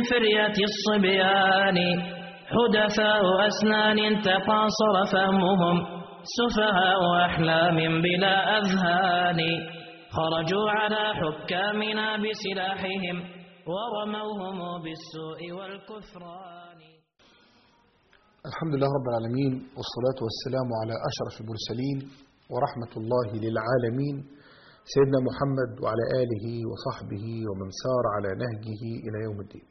فرية الصبيان حدثاء أسنان تقاصر فهمهم سفهاء أحلام بلا أذهان خرجوا على حكامنا بسلاحهم ورموهم بالسوء والكفران الحمد لله رب العالمين والصلاة والسلام على أشرف المرسلين ورحمة الله للعالمين سيدنا محمد وعلى آله وصحبه ومن سار على نهجه إلى يوم الدين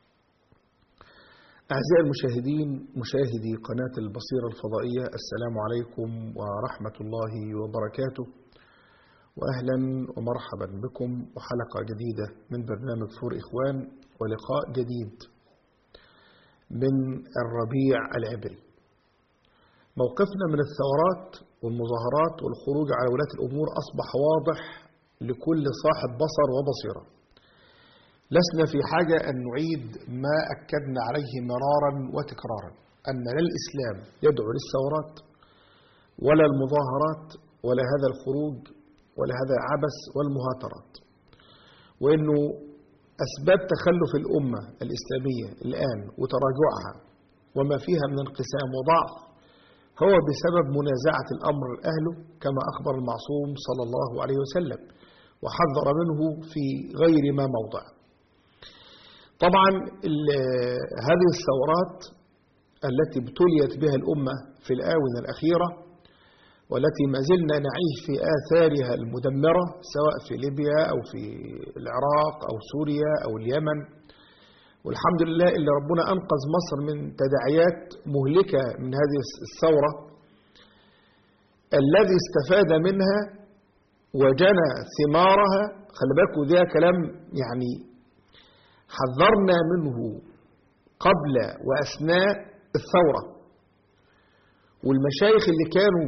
أعزائي المشاهدين مشاهدي قناة البصيرة الفضائية السلام عليكم ورحمة الله وبركاته وأهلا ومرحبا بكم وحلقة جديدة من برنامج فور إخوان ولقاء جديد من الربيع العبري موقفنا من الثورات والمظاهرات والخروج على ولاة الأمور أصبح واضح لكل صاحب بصر وبصيرة لسنا في حاجة أن نعيد ما أكدنا عليه مرارا وتكرارا أن لا الإسلام يدعو للثورات ولا المظاهرات ولا هذا الخروج ولا هذا العبث والمهاترات وأنه أسباب تخلف الأمة الإسلامية الآن وتراجعها وما فيها من انقسام وضعف هو بسبب منازعة الأمر أهله كما أخبر المعصوم صلى الله عليه وسلم وحذر منه في غير ما موضع طبعا هذه الثورات التي ابتليت بها الأمة في الآونة الأخيرة والتي ما زلنا نعيش في آثارها المدمرة سواء في ليبيا أو في العراق أو سوريا أو اليمن والحمد لله اللي ربنا أنقذ مصر من تداعيات مهلكة من هذه الثورة الذي استفاد منها وجنى ثمارها خلي بالكم ده كلام يعني حذرنا منه قبل وأثناء الثورة والمشايخ اللي كانوا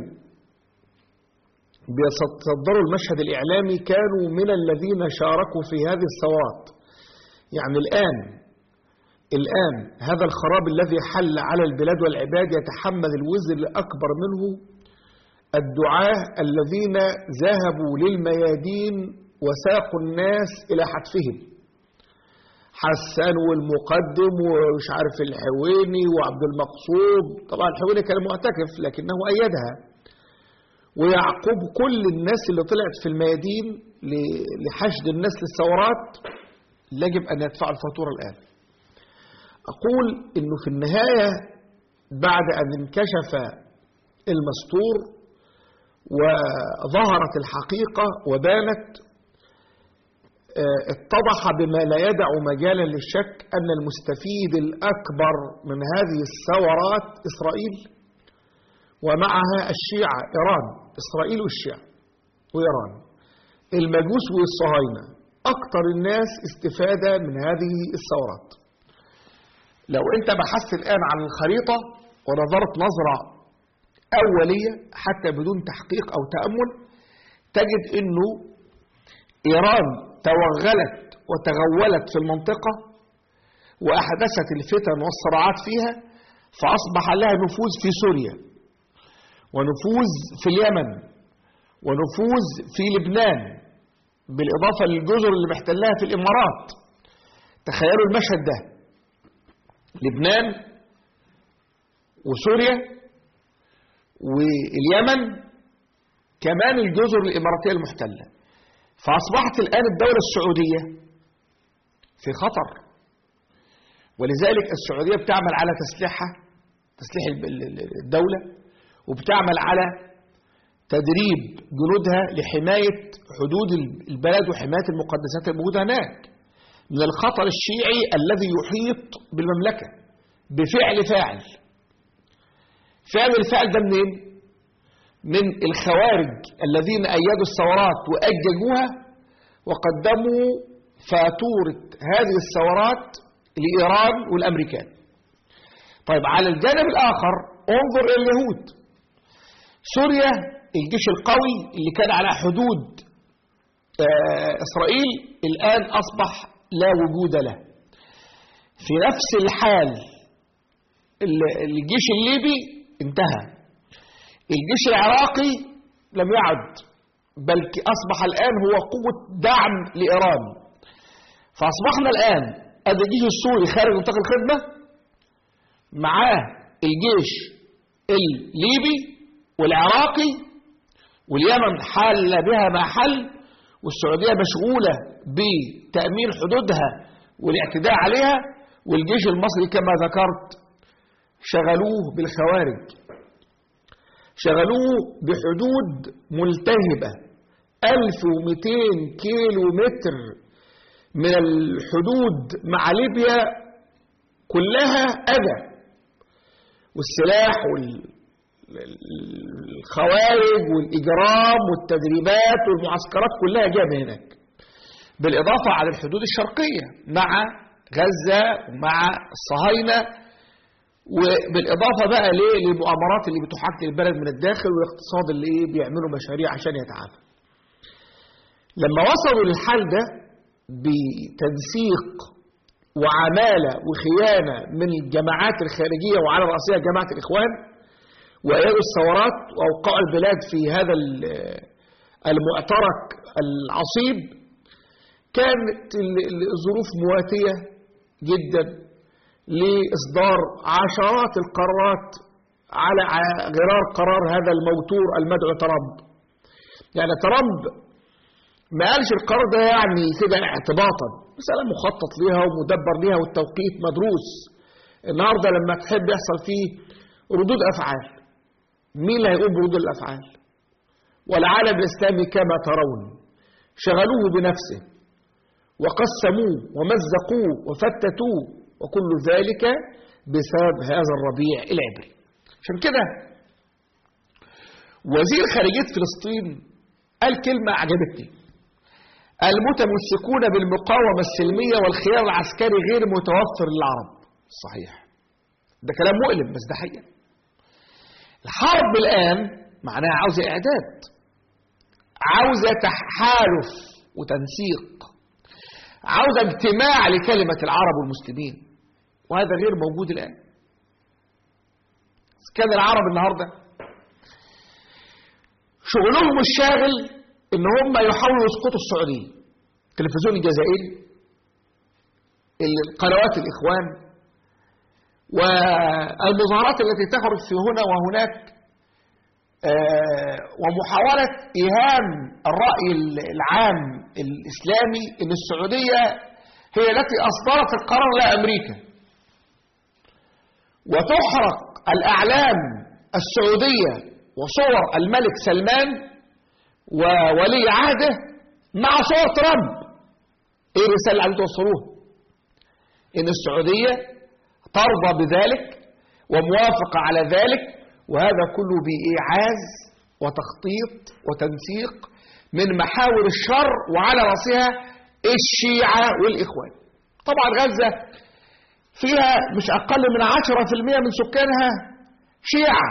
بيتصدروا المشهد الإعلامي كانوا من الذين شاركوا في هذه الثورات يعني الآن الآن هذا الخراب الذي حل على البلاد والعباد يتحمل الوزر الأكبر منه الدعاة الذين ذهبوا للميادين وساقوا الناس إلى حتفهم حسان والمقدم ومش عارف الحويني وعبد المقصود طبعا الحويني كان معتكف لكنه أيدها ويعقوب كل الناس اللي طلعت في الميادين لحشد الناس للثورات يجب أن يدفعوا الفاتورة الآن أقول أنه في النهاية بعد أن انكشف المستور وظهرت الحقيقة وبانت اتضح بما لا يدع مجالا للشك أن المستفيد الأكبر من هذه الثورات إسرائيل ومعها الشيعة إيران إسرائيل والشيعة وإيران المجوس والصهاينة أكثر الناس استفادة من هذه الثورات لو أنت بحثت الآن عن الخريطة ونظرت نظرة أولية حتى بدون تحقيق أو تأمل تجد أنه إيران توغلت وتغولت في المنطقة وأحدثت الفتن والصراعات فيها فأصبح لها نفوذ في سوريا ونفوذ في اليمن ونفوذ في لبنان بالإضافة للجزر اللي محتلها في الإمارات تخيلوا المشهد ده لبنان وسوريا واليمن كمان الجزر الإماراتية المحتلة فأصبحت الآن الدولة السعودية في خطر ولذلك السعودية بتعمل على تسليحها تسليح الدولة وبتعمل على تدريب جنودها لحماية حدود البلد وحماية المقدسات الموجودة هناك من الخطر الشيعي الذي يحيط بالمملكة بفعل فاعل فعل الفاعل ده منين؟ من الخوارج الذين أيدوا الثورات وأججوها وقدموا فاتورة هذه الثورات لإيران والأمريكان طيب على الجانب الآخر انظر إلى اليهود سوريا الجيش القوي اللي كان على حدود إسرائيل الآن أصبح لا وجود له في نفس الحال الجيش الليبي انتهى الجيش العراقي لم يعد بل أصبح الآن هو قوة دعم لإيران فأصبحنا الآن ادي الجيش السوري خارج نطاق الخدمة معاه الجيش الليبي والعراقي واليمن حل بها ما حل والسعودية مشغولة بتأمين حدودها والاعتداء عليها والجيش المصري كما ذكرت شغلوه بالخوارج شغلوه بحدود ملتهبة 1200 كيلو متر من الحدود مع ليبيا كلها أذى والسلاح والخوارج والإجرام والتدريبات والمعسكرات كلها جايه من هناك بالإضافة على الحدود الشرقية مع غزة ومع الصهاينة وبالإضافة بقى ليه للمؤامرات اللي بتحاك البلد من الداخل والاقتصاد اللي إيه بيعملوا مشاريع عشان يتعافى لما وصلوا للحال ده بتنسيق وعمالة وخيانة من الجماعات الخارجية وعلى رأسها جماعة الإخوان وأيادوا الثورات وأوقعوا البلاد في هذا المعترك العصيب كانت الظروف مواتية جدا لإصدار عشرات القرارات على غرار قرار هذا الموتور المدعو ترامب يعني ترامب ما قالش القرار ده يعني كده اعتباطا مسألة مخطط ليها ومدبر ليها والتوقيت مدروس النهاردة لما تحب يحصل فيه ردود أفعال مين اللي هيقوم بردود الأفعال والعالم الإسلامي كما ترون شغلوه بنفسه وقسموه ومزقوه وفتتوه وكل ذلك بسبب هذا الربيع العبري عشان كده وزير خارجية فلسطين قال كلمة عجبتني المتمسكون بالمقاومة السلمية والخيار العسكري غير متوفر للعرب صحيح ده كلام مؤلم بس ده حقيقة الحرب الآن معناها عاوزة إعداد عاوزة تحالف وتنسيق عاوزة اجتماع لكلمة العرب والمسلمين وهذا غير موجود الآن كان العرب النهاردة شغلهم الشاغل ان هم يحاولوا يسقطوا السعودية التلفزيون الجزائري القنوات الإخوان والمظاهرات التي تخرج في هنا وهناك ومحاولة إيهام الرأي العام الإسلامي أن السعودية هي التي أصدرت القرار لأمريكا وتحرق الأعلام السعودية وصور الملك سلمان وولي عهده مع صور ترامب ايه الرسالة اللي عايزين توصلوها ان السعودية ترضى بذلك وموافقة على ذلك وهذا كله بإيعاز وتخطيط وتنسيق من محاور الشر وعلى رأسها الشيعة والإخوان طبعا غزة فيها مش أقل من عشرة في المية من سكانها شيعة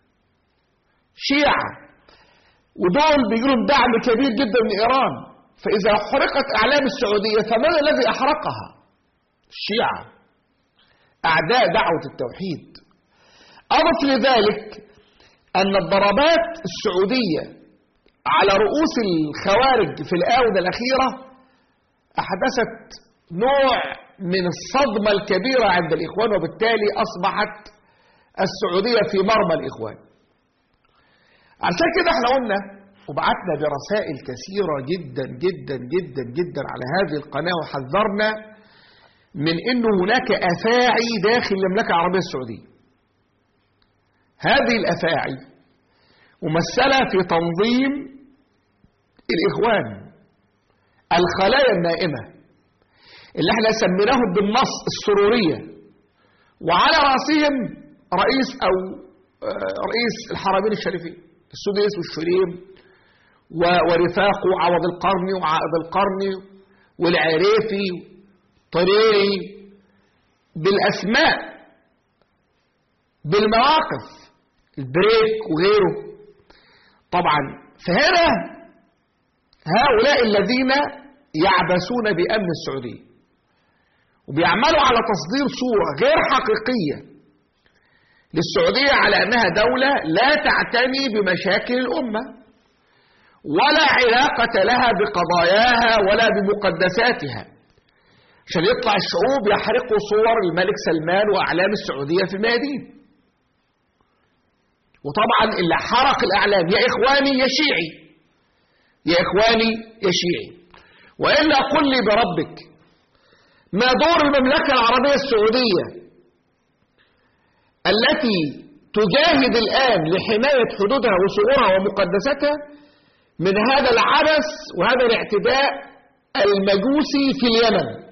شيعة ودول بيجيلهم دعم كبير جدا من إيران فإذا حرقت أعلام السعودية فمن الذي أحرقها الشيعة أعداء دعوة التوحيد أضف لذلك أن الضربات السعودية على رؤوس الخوارج في الآونة الأخيرة أحدثت نوع من الصدمة الكبيرة عند الإخوان وبالتالي أصبحت السعودية في مرمى الإخوان عشان كده احنا قلنا وبعتنا برسائل كثيرة جدا جدا جدا جدا على هذه القناة وحذرنا من انه هناك افاعي داخل المملكة العربية السعودية هذه الافاعي ممثلة في تنظيم الاخوان الخلايا النائمة اللي احنا سميناهم بالنص السرورية وعلى رأسهم رئيس او رئيس الحرمين الشريفين السديس والشريم ورفاقه عوض القرني وعائد القرني والعريفي طريقي بالأسماء بالمواقف البريك وغيره طبعا فهنا هؤلاء الذين يعبثون بأمن السعودية وبيعملوا على تصدير صورة غير حقيقية للسعودية على أنها دولة لا تعتني بمشاكل الأمة ولا علاقة لها بقضاياها ولا بمقدساتها عشان يطلع الشعوب يحرقوا صور الملك سلمان وأعلام السعودية في الميادين وطبعا اللي حرق الأعلام يا إخواني يا شيعي يا إخواني يا شيعي وإلا قل لي بربك ما دور المملكة العربية السعودية التي تجاهد الآن لحماية حدودها وثغورها ومقدساتها من هذا العبث وهذا الاعتداء المجوسي في اليمن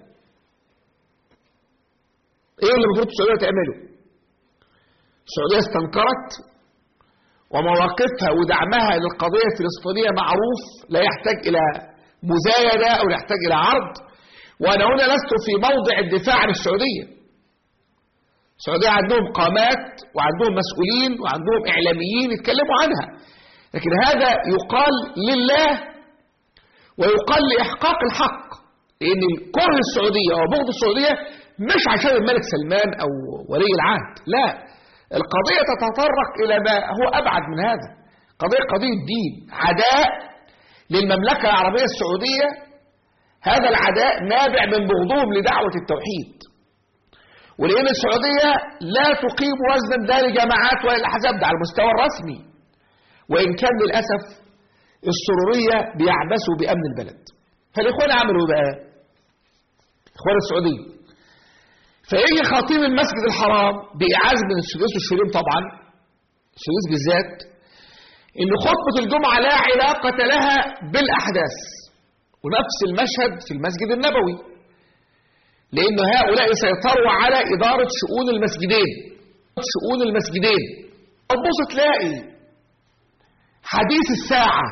ايه اللي المفروض السعودية تعمله السعودية استنكرت ومواقفها ودعمها للقضية الفلسطينية معروف لا يحتاج إلى مزايدة أو لا يحتاج إلى عرض وأنا هنا لست في موضع الدفاع عن السعودية السعودية عندهم قامات وعندهم مسؤولين وعندهم إعلاميين يتكلموا عنها لكن هذا يقال لله ويقال لإحقاق الحق لأن كره السعودية وبغض السعودية مش عشان الملك سلمان أو ولي العهد لا القضية تتطرق إلى ما هو أبعد من هذا قضية قضية دين عداء للمملكة العربية السعودية هذا العداء نابع من بغضهم لدعوة التوحيد ولأن السعودية لا تقيم وزنا ده لجماعات ولا الأحزاب ده على المستوى الرسمي وإن كان للأسف السرورية بيعبثوا بأمن البلد فالإخوان عملوا بقى إخوان السعودية فيجي خطيب المسجد الحرام بإعاز من السدوس والشريم طبعا السدوس بالذات إن خطبة الجمعة لا علاقة لها بالأحداث ونفس المشهد في المسجد النبوي لأن هؤلاء سيطروا على إدارة شؤون المسجدين شؤون المسجدين تبص تلاقي حديث الساعة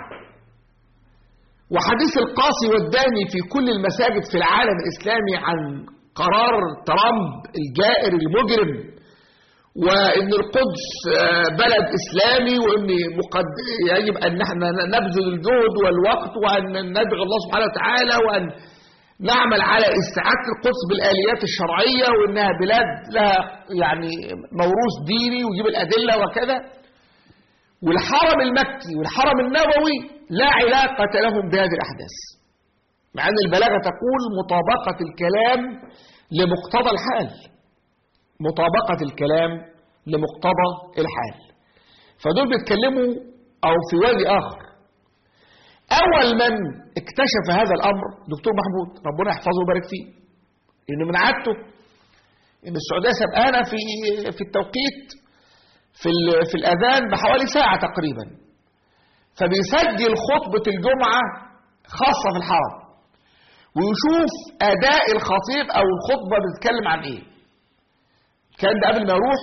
وحديث القاسي والداني في كل المساجد في العالم الإسلامي عن قرار ترامب الجائر المجرم وان القدس بلد اسلامي وان مقد... يجب ان نحن نبذل الجهد والوقت وان ندعو الله سبحانه وتعالى وان نعمل على استعاده القدس بالاليات الشرعيه وانها بلاد لها يعني موروث ديني ويجيب الادله وكذا والحرم المكي والحرم النبوي لا علاقه لهم بهذه الاحداث مع ان البلاغه تقول مطابقه الكلام لمقتضى الحال مطابقة الكلام لمقتضى الحال فدول بيتكلموا أو في وادي آخر أول من اكتشف هذا الأمر دكتور محمود ربنا يحفظه ويبارك فيه إنه من عادته إن السعودية سبقانا في في التوقيت في في الأذان بحوالي ساعة تقريبا فبيسجل خطبة الجمعة خاصة في الحرم ويشوف أداء الخطيب أو الخطبة بتتكلم عن إيه كان ده قبل ما يروح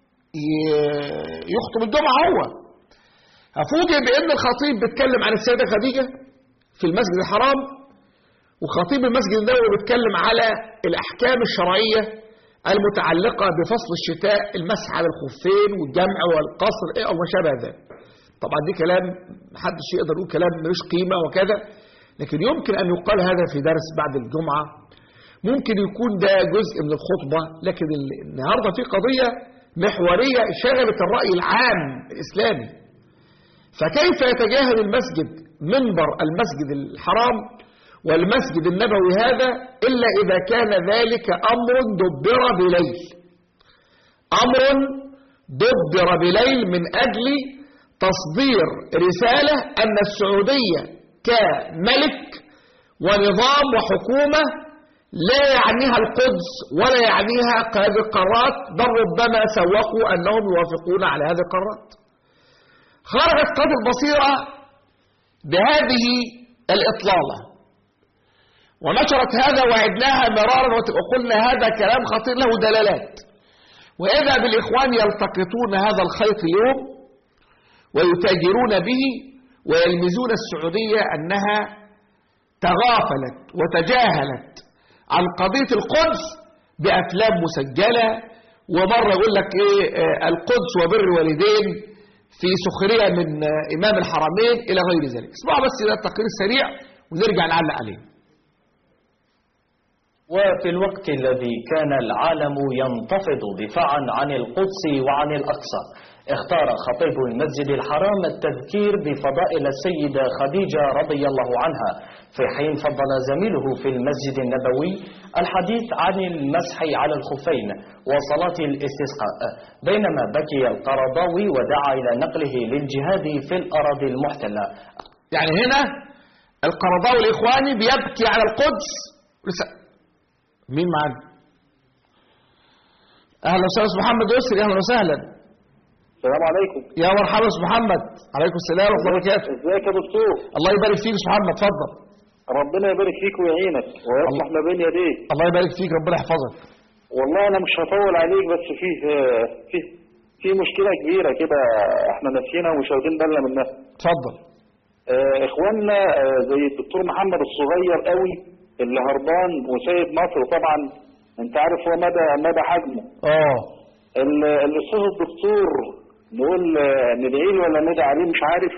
يخطب الجمعة هو أفوجئ بأن الخطيب بيتكلم عن السيدة خديجة في المسجد الحرام وخطيب المسجد النبوي بيتكلم على الأحكام الشرعية المتعلقة بفصل الشتاء المسح على الخفين والجمع والقصر أو ما شابه ذلك طبعا دي كلام محدش يقدر يقول كلام ملوش قيمة وكذا لكن يمكن أن يقال هذا في درس بعد الجمعة ممكن يكون ده جزء من الخطبة لكن النهاردة في قضية محورية شغلت الرأي العام الإسلامي فكيف يتجاهل المسجد منبر المسجد الحرام والمسجد النبوي هذا إلا إذا كان ذلك أمر دبر بليل أمر دبر بليل من أجل تصدير رسالة أن السعودية كملك ونظام وحكومة لا يعنيها القدس ولا يعنيها هذه القارات بل ربما سوقوا أنهم يوافقون على هذه القارات خرجت قناة البصيرة بهذه الإطلالة ونشرت هذا وعدناها مرارا وقلنا هذا كلام خطير له دلالات وإذا بالإخوان يلتقطون هذا الخيط اليوم ويتاجرون به ويلمزون السعودية أنها تغافلت وتجاهلت عن قضية القدس بأفلام مسجلة ومرة يقول لك إيه القدس وبر والدين في سخرية من إمام الحرمين إلى غير ذلك اسمعوا بس ده التقرير السريع ونرجع نعلق عليه وفي الوقت الذي كان العالم ينتفض دفاعا عن القدس وعن الأقصى اختار خطيب المسجد الحرام التذكير بفضائل السيدة خديجة رضي الله عنها في حين فضل زميله في المسجد النبوي الحديث عن المسح على الخفين وصلاة الاستسقاء بينما بكي القرضاوي ودعا إلى نقله للجهاد في الأراضي المحتلة يعني هنا القرضاوي الإخواني بيبكي على القدس لسه مين معانا أهلا وسهلا محمد يسري أهلا وسهلا السلام عليكم يا مرحبا يا محمد عليكم السلام ورحمة الله وبركاته ازيك يا دكتور الله يبارك فيك يا محمد اتفضل ربنا يبارك فيك ويعينك ويصلح ما بين يديك الله يبارك فيك ربنا يحفظك والله انا مش هطول عليك بس فيه فيه في مشكله كبيره كده احنا ناسيينها ومش واخدين بالنا منها اتفضل آه، اخواننا آه، زي الدكتور محمد الصغير قوي اللي هربان وسايب مصر طبعا انت عارف هو مدى مدى حجمه اه ال- الاستاذ الدكتور نقول آه، ندعي له ولا ندعي عليه مش عارف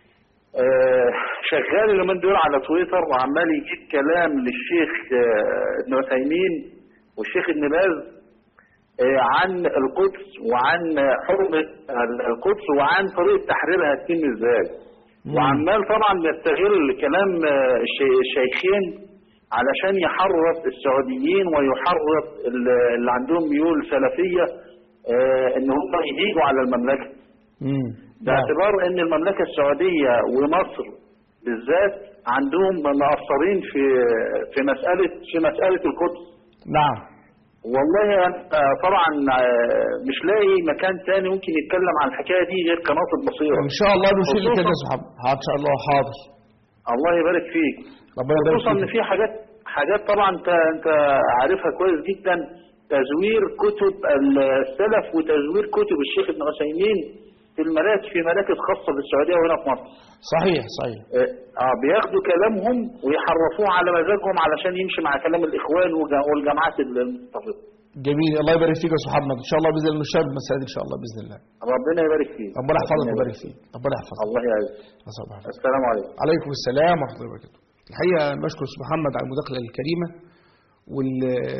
آه، شغال اليومين دول على تويتر وعمال يجيب كلام للشيخ آه، ابن عثيمين والشيخ ابن باز آه، عن القدس وعن حرمة القدس وعن طريقة تحريرها هتتم ازاي وعمال طبعا يستغل كلام آه، الشي- الشيخين علشان يحرض السعوديين ويحرض ال- اللي عندهم ميول سلفية آه، ان هم يهيجوا على المملكة امم باعتبار ان المملكة السعودية ومصر بالذات عندهم مقصرين في في مسألة في مسألة القدس نعم والله أنا طبعا آه، مش لاقي مكان تاني ممكن يتكلم عن الحكاية دي غير قناة البصيرة ان شاء الله نشيل خصوصاً- كده يا محمد ها، ان شاء الله حاضر الله يبارك فيك ربنا يبارك خصوصا ان فيك في حاجات حاجات طبعا انت انت عارفها كويس جدا تزوير كتب السلف وتزوير كتب الشيخ ابن عثيمين في المراكز في مراكز خاصه بالسعوديه وهنا في مصر. صحيح صحيح اه آه، بياخدوا كلامهم ويحرفوه على مزاجهم علشان يمشي مع كلام الاخوان والج- والجماعات المتفقه. جميل الله يبارك فيك يا استاذ محمد ان شاء الله باذن الله نشاهد المسائل ان شاء الله باذن الله ربنا يبارك فيك. ربنا يحفظك ويبارك فيك ربنا يحفظك الله يعزك. صباح الخير. السلام عليكم. عليكم السلام ورحمه الله وبركاته الحقيقه بشكر استاذ محمد على المداخله الكريمه وال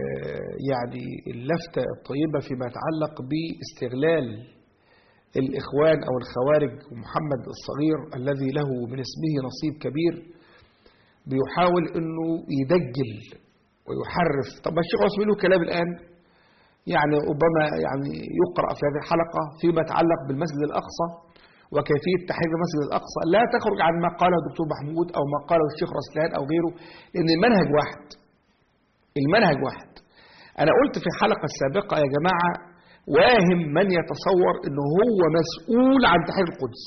يعني اللفته الطيبه فيما يتعلق باستغلال الاخوان او الخوارج ومحمد الصغير الذي له من اسمه نصيب كبير بيحاول انه يدجل ويحرف طب ما الشيخ عثمان له كلام الان يعني ربما يعني يقرا في هذه الحلقه فيما يتعلق بالمسجد الاقصى وكيفيه تحرير المسجد الاقصى لا تخرج عن ما قاله الدكتور محمود او ما قاله الشيخ رسلان او غيره لان المنهج واحد المنهج واحد انا قلت في الحلقه السابقه يا جماعه واهم من يتصور انه هو مسؤول عن تحرير القدس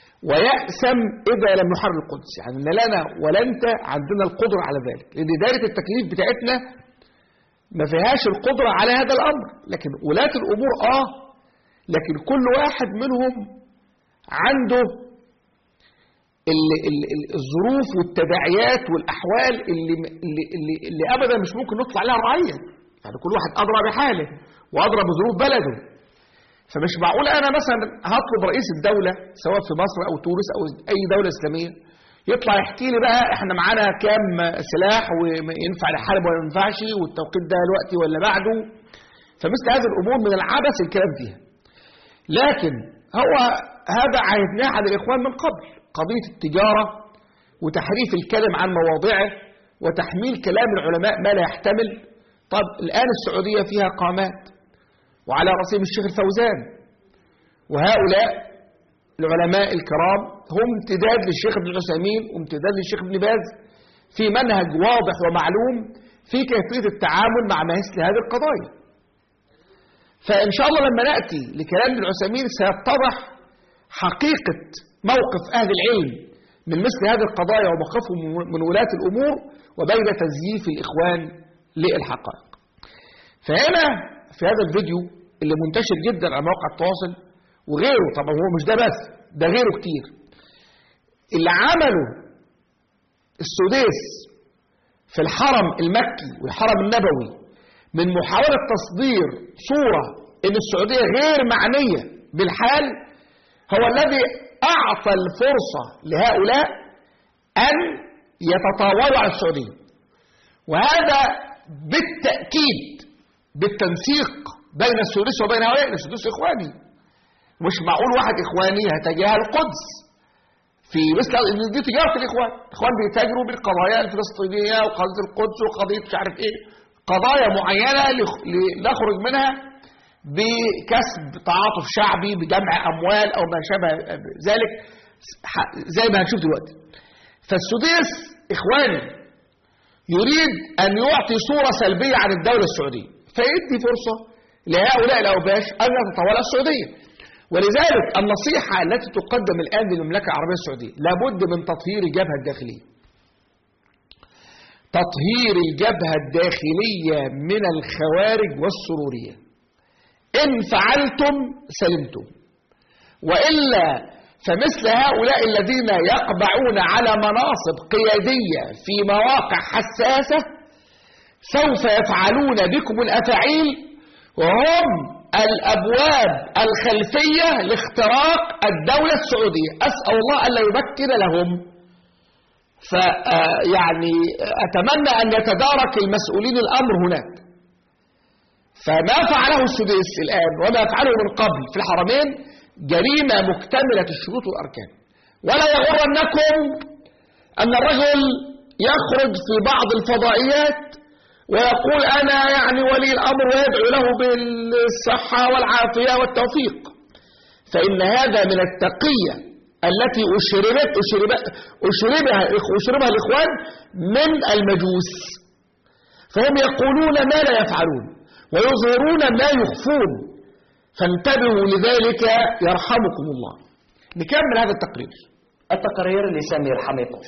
ويأسم إذا لم نحرر القدس يعني لا لنا ولا أنت عندنا القدرة على ذلك لأن دائرة التكليف بتاعتنا ما فيهاش القدرة على هذا الأمر لكن ولاة الأمور آه لكن كل واحد منهم عنده ال ال ال الظروف والتداعيات والأحوال اللي, اللي, اللي, اللي أبدا مش ممكن نطلع عليها الرعية يعني كل واحد أدرى بحاله وأدرى بظروف بلده فمش معقول أنا مثلا هطلب رئيس الدولة سواء في مصر أو تونس أو أي دولة إسلامية يطلع يحكي لي بقى احنا معانا كام سلاح وينفع نحارب ولا ما ينفعش والتوقيت ده دلوقتي ولا بعده فمثل هذه الامور من العبث الكلام فيها لكن هو هذا عهدناه على الاخوان من قبل قضيه التجاره وتحريف الكلم عن مواضعه وتحميل كلام العلماء ما لا يحتمل طب الان السعوديه فيها قامات وعلى راسهم الشيخ الفوزان وهؤلاء العلماء الكرام هم امتداد للشيخ ابن عثيمين وامتداد للشيخ ابن باز في منهج واضح ومعلوم في كيفية التعامل مع مثل هذه القضايا فإن شاء الله لما نأتي لكلام ابن عثيمين سيتضح حقيقة موقف أهل العلم من مثل هذه القضايا وموقفهم من ولاة الأمور وبين تزييف الإخوان للحقائق فهنا في هذا الفيديو اللي منتشر جدا على مواقع التواصل وغيره طبعا هو مش ده بس ده غيره كتير اللي عمله السديس في الحرم المكي والحرم النبوي من محاولة تصدير صورة ان السعودية غير معنية بالحال هو الذي اعطى الفرصة لهؤلاء ان يتطاولوا على السعودية وهذا بالتأكيد بالتنسيق بين السدوس وبين هؤلاء السدوس إخواني مش معقول واحد إخواني هتجاه القدس في مثل دي تجارة الإخوان الإخوان بيتاجروا بالقضايا الفلسطينية وقضية القدس وقضية مش عارف إيه قضايا معينة لخ- لنخرج منها بكسب تعاطف شعبي بجمع أموال أو ما شابه ذلك ح- زي ما هنشوف دلوقتي فالسديس إخواني يريد أن يعطي صورة سلبية عن الدولة السعودية فيدي فرصة لهؤلاء الأوباش أن يتطاول السعودية ولذلك النصيحة التي تقدم الآن للمملكة العربية السعودية لابد من تطهير الجبهة الداخلية تطهير الجبهة الداخلية من الخوارج والسرورية إن فعلتم سلمتم وإلا فمثل هؤلاء الذين يقبعون على مناصب قيادية في مواقع حساسة سوف يفعلون بكم الأفاعيل وهم الأبواب الخلفية لاختراق الدولة السعودية أسأل الله ألا يمكن لهم فيعني أتمنى أن يتدارك المسؤولين الأمر هناك فما فعله السديس الآن وما يفعله من قبل في الحرمين جريمة مكتملة الشروط والأركان ولا يغرنكم أن الرجل يخرج في بعض الفضائيات ويقول أنا يعني ولي الأمر ويدعو له بالصحة والعافية والتوفيق فإن هذا من التقية التي أشربت أشربت أشربها أشربها الإخوان من المجوس فهم يقولون ما لا يفعلون ويظهرون ما يخفون فانتبهوا لذلك يرحمكم الله نكمل هذا التقرير التقرير لسمير حميقوش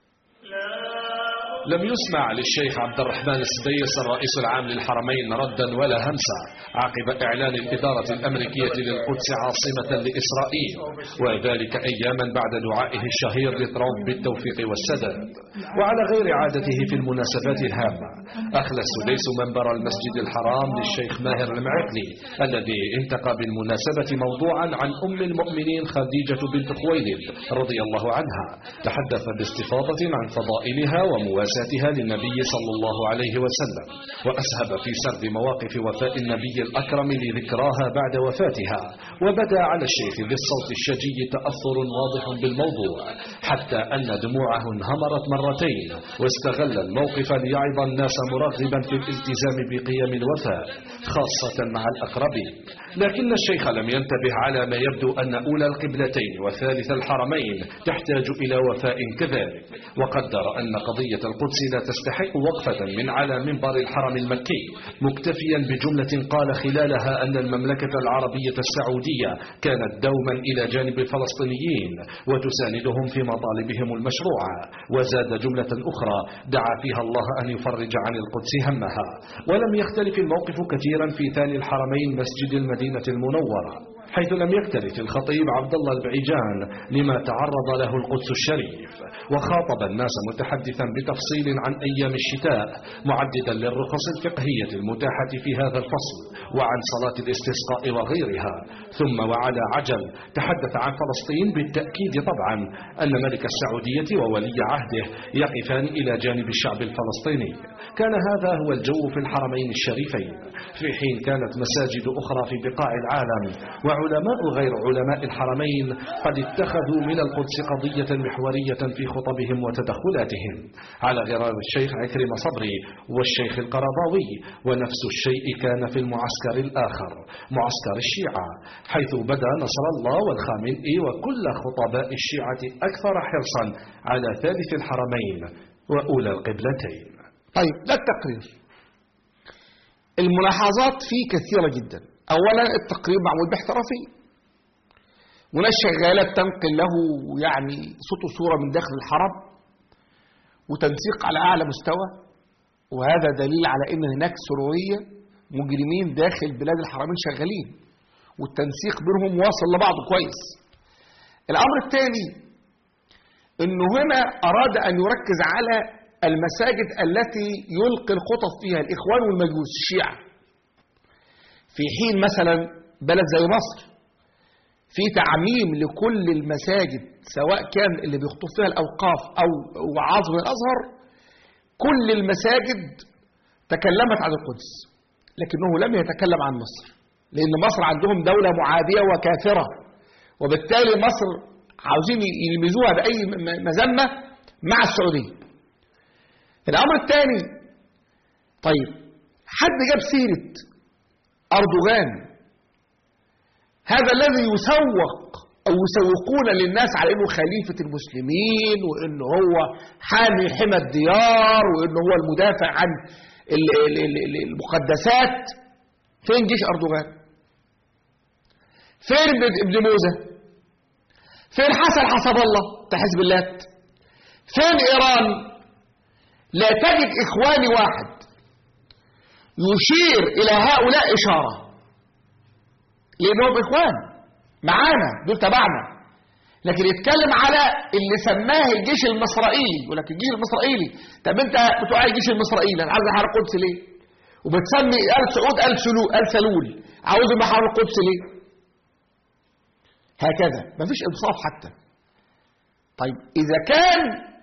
لم يسمع للشيخ عبد الرحمن السديس الرئيس العام للحرمين ردا ولا همسا عقب إعلان الإدارة الأمريكية للقدس عاصمة لإسرائيل وذلك أياما بعد دعائه الشهير لترامب بالتوفيق والسداد وعلى غير عادته في المناسبات الهامة أخلى السديس منبر المسجد الحرام للشيخ ماهر المعقلي الذي انتقى بالمناسبة موضوعا عن أم المؤمنين خديجة بنت خويلد رضي الله عنها تحدث باستفاضة عن فضائلها ومواساتها للنبي صلى الله عليه وسلم وأسهب في سرد مواقف وفاء النبي الأكرم لذكراها بعد وفاتها وبدا على الشيخ ذي الصوت الشجي تأثر واضح بالموضوع حتى أن دموعه انهمرت مرتين واستغل الموقف ليعظ الناس مرغبا في الالتزام بقيم الوفاء خاصة مع الأقربين لكن الشيخ لم ينتبه على ما يبدو أن أولى القبلتين وثالث الحرمين تحتاج إلى وفاء كذلك وقدر أن قضية القدس لا تستحق وقفة من على منبر الحرم المكي مكتفيا بجملة قال خلالها أن المملكة العربية السعودية كانت دوما إلى جانب الفلسطينيين وتساندهم في مطالبهم المشروعة وزاد جملة أخرى دعا فيها الله أن يفرج عن القدس همها ولم يختلف الموقف كثيرا في ثاني الحرمين مسجد المدينة المنورة حيث لم يكترث الخطيب عبد الله البعيجان لما تعرض له القدس الشريف وخاطب الناس متحدثا بتفصيل عن أيام الشتاء معددا للرخص الفقهية المتاحة في هذا الفصل وعن صلاة الاستسقاء وغيرها ثم وعلى عجل تحدث عن فلسطين بالتأكيد طبعا أن ملك السعودية وولي عهده يقفان إلى جانب الشعب الفلسطيني كان هذا هو الجو في الحرمين الشريفين في حين كانت مساجد أخرى في بقاع العالم وعلماء غير علماء الحرمين قد اتخذوا من القدس قضية محورية في خطبهم وتدخلاتهم على غرار الشيخ عكرمة صبري والشيخ القرضاوي ونفس الشيء كان في المعسكر الآخر معسكر الشيعة حيث بدا نصر الله والخامنئي وكل خطباء الشيعة أكثر حرصا على ثالث الحرمين وأولى القبلتين طيب ده التقرير الملاحظات فيه كثيرة جدا أولا التقرير معمول باحترافية وناس شغالة بتنقل له يعني صوت وصورة من داخل الحرم وتنسيق على أعلى مستوى وهذا دليل على أن هناك سرورية مجرمين داخل بلاد الحرمين شغالين والتنسيق بينهم واصل لبعضه كويس الأمر الثاني أنه هنا أراد أن يركز على المساجد التي يلقي الخطب فيها الإخوان والمجوس الشيعة في حين مثلا بلد زي مصر في تعميم لكل المساجد سواء كان اللي بيخطب فيها الأوقاف أو وعاظ من الأزهر كل المساجد تكلمت عن القدس لكنه لم يتكلم عن مصر لأن مصر عندهم دولة معادية وكافرة وبالتالي مصر عاوزين يلمزوها بأي م- مذمة مع السعودية الأمر الثاني طيب حد جاب سيرة أردوغان هذا الذي يسوق أو يسوقون للناس على أنه خليفة المسلمين وأنه هو حامي حمى الديار وأنه هو المدافع عن ال- ال- ال- ال- المقدسات فين جيش أردوغان فين ابن ابن موسى فين حسن حسب الله بتاع حزب اللات فين إيران لا تجد إخواني واحد يشير إلى هؤلاء إشارة لأنهم إخوان معانا دول تبعنا لكن يتكلم على اللي سماه الجيش المصرائيلي يقول لك الجيش المصرائيلي طب انت بتوع الجيش المصرائيلي انا عايز احرر القدس ليه؟ وبتسمي ال سعود ال سلول ال سلول عاوز محرر القدس ليه؟ هكذا مفيش انصاف حتى طيب اذا كان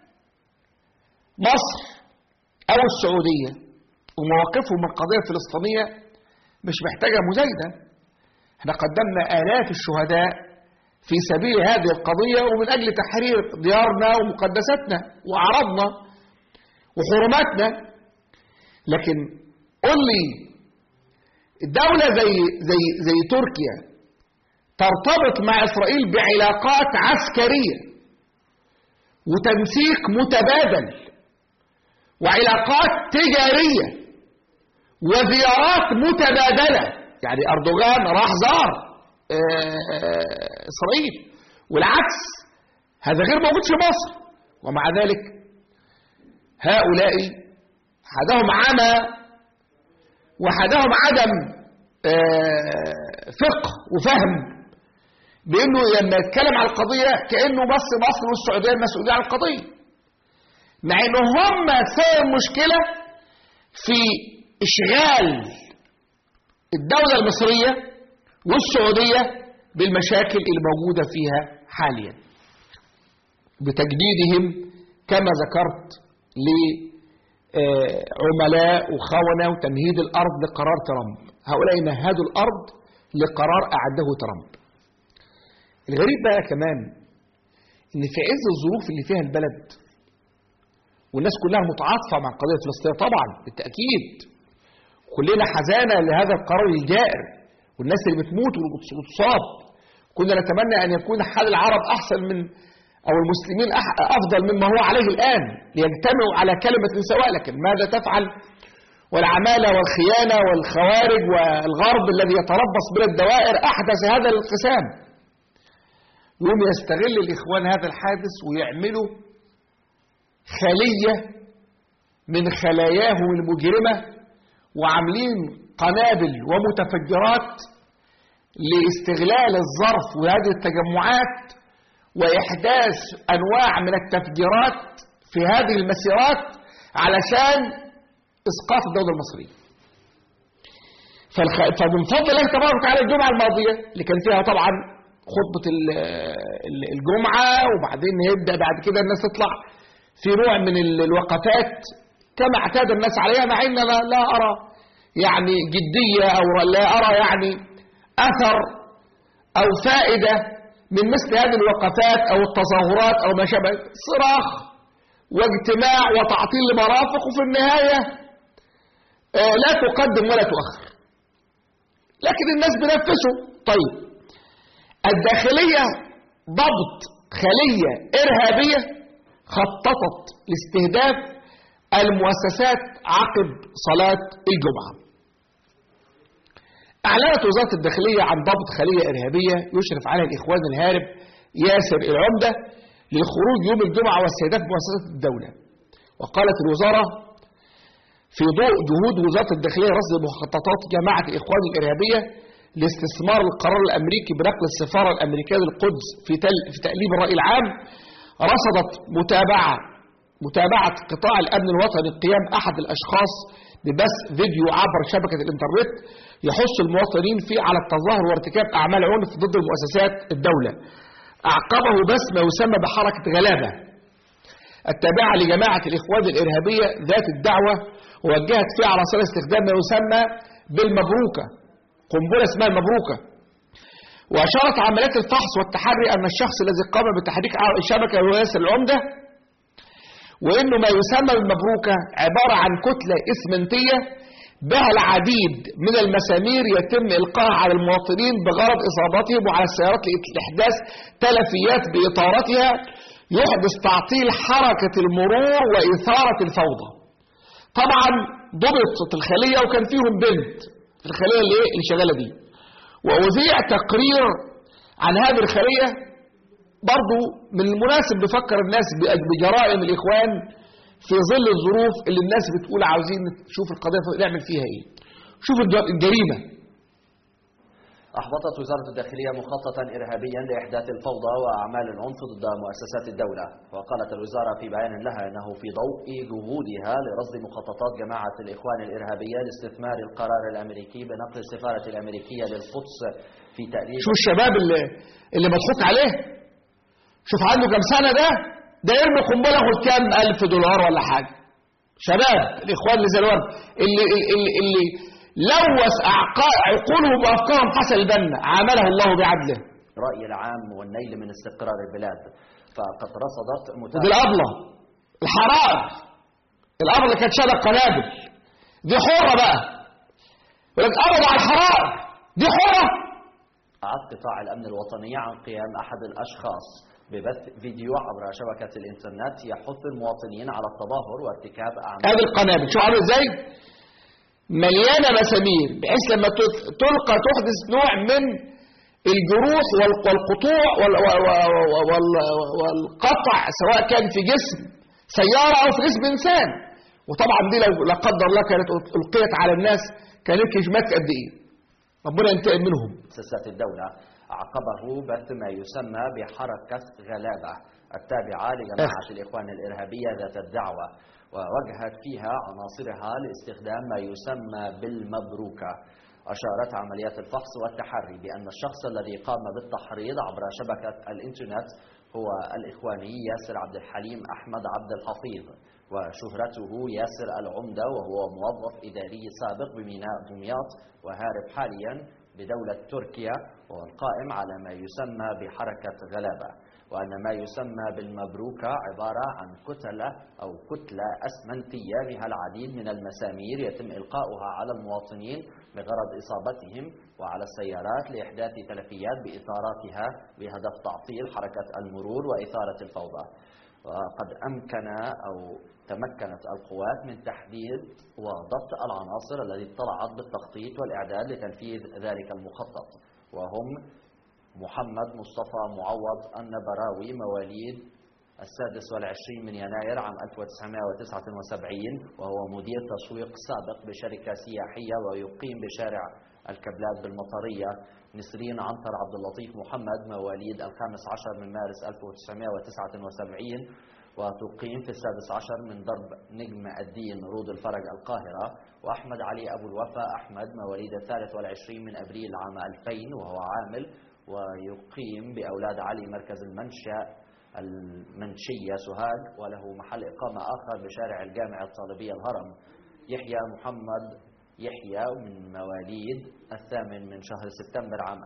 مصر او السعوديه ومواقفهم من القضيه الفلسطينيه مش محتاجه مزايده احنا قدمنا آلاف الشهداء في سبيل هذه القضية ومن أجل تحرير ديارنا ومقدساتنا وأعراضنا وحرماتنا لكن قل لي دولة زي زي زي تركيا ترتبط مع إسرائيل بعلاقات عسكرية وتنسيق متبادل وعلاقات تجارية وزيارات متبادلة يعني أردوغان راح زار إسرائيل والعكس هذا غير موجود في مصر ومع ذلك هؤلاء حدهم عمى وحدهم عدم فقه وفهم بأنه لما يتكلم عن القضية كأنه بس مصر والسعودية مسؤولين عن القضية مع أنه هم سبب المشكلة في إشغال الدولة المصرية والسعودية بالمشاكل الموجودة فيها حاليا بتجديدهم كما ذكرت لعملاء وخونة وتمهيد الأرض لقرار ترامب هؤلاء مهدوا الأرض لقرار أعده ترامب الغريب بقى كمان ان في عز الظروف اللي فيها البلد والناس كلها متعاطفة مع قضية فلسطين طبعا بالتأكيد كلنا حزانة لهذا القرار الجائر والناس اللي بتموت وتصاب كنا نتمنى أن يكون حال العرب أحسن من أو المسلمين أفضل مما هو عليه الآن ليجتمعوا على كلمة سواء لكن ماذا تفعل والعمالة والخيانة والخوارج والغرب الذي يتربص بلا الدوائر أحدث هذا الانقسام يقوم يستغل الإخوان هذا الحادث ويعملوا خلية من خلاياهم المجرمة وعاملين قنابل ومتفجرات لاستغلال الظرف وهذه التجمعات وإحداث أنواع من التفجيرات في هذه المسيرات علشان إسقاط الدولة المصرية فالخ... فمن فضل الله تبارك وتعالى الجمعة الماضية اللي كان فيها طبعا خطبة الجمعة وبعدين يبدأ بعد كده الناس تطلع في نوع من الوقفات كما اعتاد الناس عليها مع ان لا, لا ارى يعني جدية او لا ارى يعني اثر او فائدة من مثل هذه الوقفات او التظاهرات او ما شابه صراخ واجتماع وتعطيل لمرافق وفي النهاية لا تقدم ولا تؤخر لكن الناس بنفسوا طيب الداخلية ضبط خلية إرهابية خططت لاستهداف المؤسسات عقب صلاة الجمعة أعلنت وزارة الداخلية عن ضبط خلية إرهابية يشرف عليها الإخوان الهارب ياسر العمدة للخروج يوم الجمعة واستهداف مؤسسات الدولة وقالت الوزارة في ضوء جهود وزارة الداخلية رصد مخططات جماعة الإخوان الإرهابية لاستثمار القرار الأمريكي بنقل السفارة الأمريكية للقدس في, تل في تأليف الرأي العام رصدت متابعة متابعة قطاع الأمن الوطني قيام أحد الأشخاص ببث فيديو عبر شبكة الإنترنت يحث المواطنين فيه على التظاهر وارتكاب أعمال عنف ضد المؤسسات الدولة أعقبه بث ما يسمى بحركة غلابة التابعة لجماعة الإخوان الإرهابية ذات الدعوة ووجهت فيه على صلة استخدام ما يسمى بالمبروكة قنبلة اسمها المبروكة وأشارت عمليات الفحص والتحري أن الشخص الذي قام بتحريك الشبكة هو ياسر العمدة وإنه ما يسمى بالمبروكة عبارة عن كتلة إسمنتية بها العديد من المسامير يتم إلقاها على المواطنين بغرض إصابتهم وعلى السيارات لإحداث تلفيات بإطارتها يحدث تعطيل حركة المرور وإثارة الفوضى طبعا ضبطت الخلية وكان فيهم بنت في الخلية اللي, إيه؟ اللي شغالة دي وأذيع تقرير عن هذه الخلية برضو من المناسب نفكر الناس بجرائم الإخوان في ظل الظروف اللي الناس بتقول عاوزين نشوف القضية نعمل فيها ايه شوف الجريمة أحبطت وزارة الداخلية مخططا إرهابيا لإحداث الفوضى وأعمال العنف ضد مؤسسات الدولة وقالت الوزارة في بيان لها أنه في ضوء جهودها لرصد مخططات جماعة الإخوان الإرهابية لاستثمار القرار الأمريكي بنقل السفارة الأمريكية للقدس في تأليف شو الشباب اللي, اللي مضحوك عليه شوف عنده كم سنة ده ده يرمي قنبله ياخد كام ألف دولار ولا حاجة شباب الإخوان اللي زي الورد اللي, اللي, اللي لوث عقولهم وأفكارهم حسن البنا عامله الله بعدله رأي العام والنيل من استقرار البلاد فقد رصدت ودي الأبلة الحرائر الأبلة اللي كانت شادة قنابل دي حرة بقى يقول لك قبض على الحرائر دي حرة عد قطاع الأمن الوطني عن قيام أحد الأشخاص ببث فيديو عبر شبكة الإنترنت يحث المواطنين على التظاهر وارتكاب أعمال هذه القنابل شو عامل ازاي؟ مليانة مسامير بحيث لما تلقى تحدث نوع من الجروح والقطوع والقطع سواء كان في جسم سيارة أو في جسم إنسان وطبعا دي لو لا قدر الله كانت ألقيت على الناس كانت مات قد إيه ربنا ينتقم منهم مؤسسات الدولة عقبه بث ما يسمى بحركة غلابة التابعة لجماعة الإخوان الإرهابية ذات الدعوة ووجهت فيها عناصرها لاستخدام ما يسمى بالمبروكة أشارت عمليات الفحص والتحري بأن الشخص الذي قام بالتحريض عبر شبكة الإنترنت هو الإخواني ياسر عبد الحليم أحمد عبد الحفيظ وشهرته ياسر العمدة وهو موظف إداري سابق بميناء دمياط وهارب حاليا بدولة تركيا والقائم على ما يسمى بحركة غلابة وأن ما يسمى بالمبروكة عبارة عن كتلة أو كتلة أسمنتية بها العديد من المسامير يتم إلقاؤها على المواطنين بغرض إصابتهم وعلى السيارات لإحداث تلفيات بإطاراتها بهدف تعطيل حركة المرور وإثارة الفوضى وقد أمكن أو تمكنت القوات من تحديد وضبط العناصر التي اطلعت بالتخطيط والإعداد لتنفيذ ذلك المخطط وهم محمد مصطفى معوض النبراوي مواليد السادس والعشرين من يناير عام 1979 وهو مدير تسويق سابق بشركة سياحية ويقيم بشارع الكبلات بالمطرية نسرين عنتر عبد اللطيف محمد مواليد الخامس عشر من مارس 1979 وتقيم في السادس عشر من ضرب نجم الدين رود الفرج القاهرة وأحمد علي أبو الوفا أحمد مواليد الثالث والعشرين من أبريل عام 2000 وهو عامل ويقيم بأولاد علي مركز المنشأ المنشية سوهاج وله محل إقامة آخر بشارع الجامع الطالبية الهرم يحيى محمد يحيى من مواليد الثامن من شهر سبتمبر عام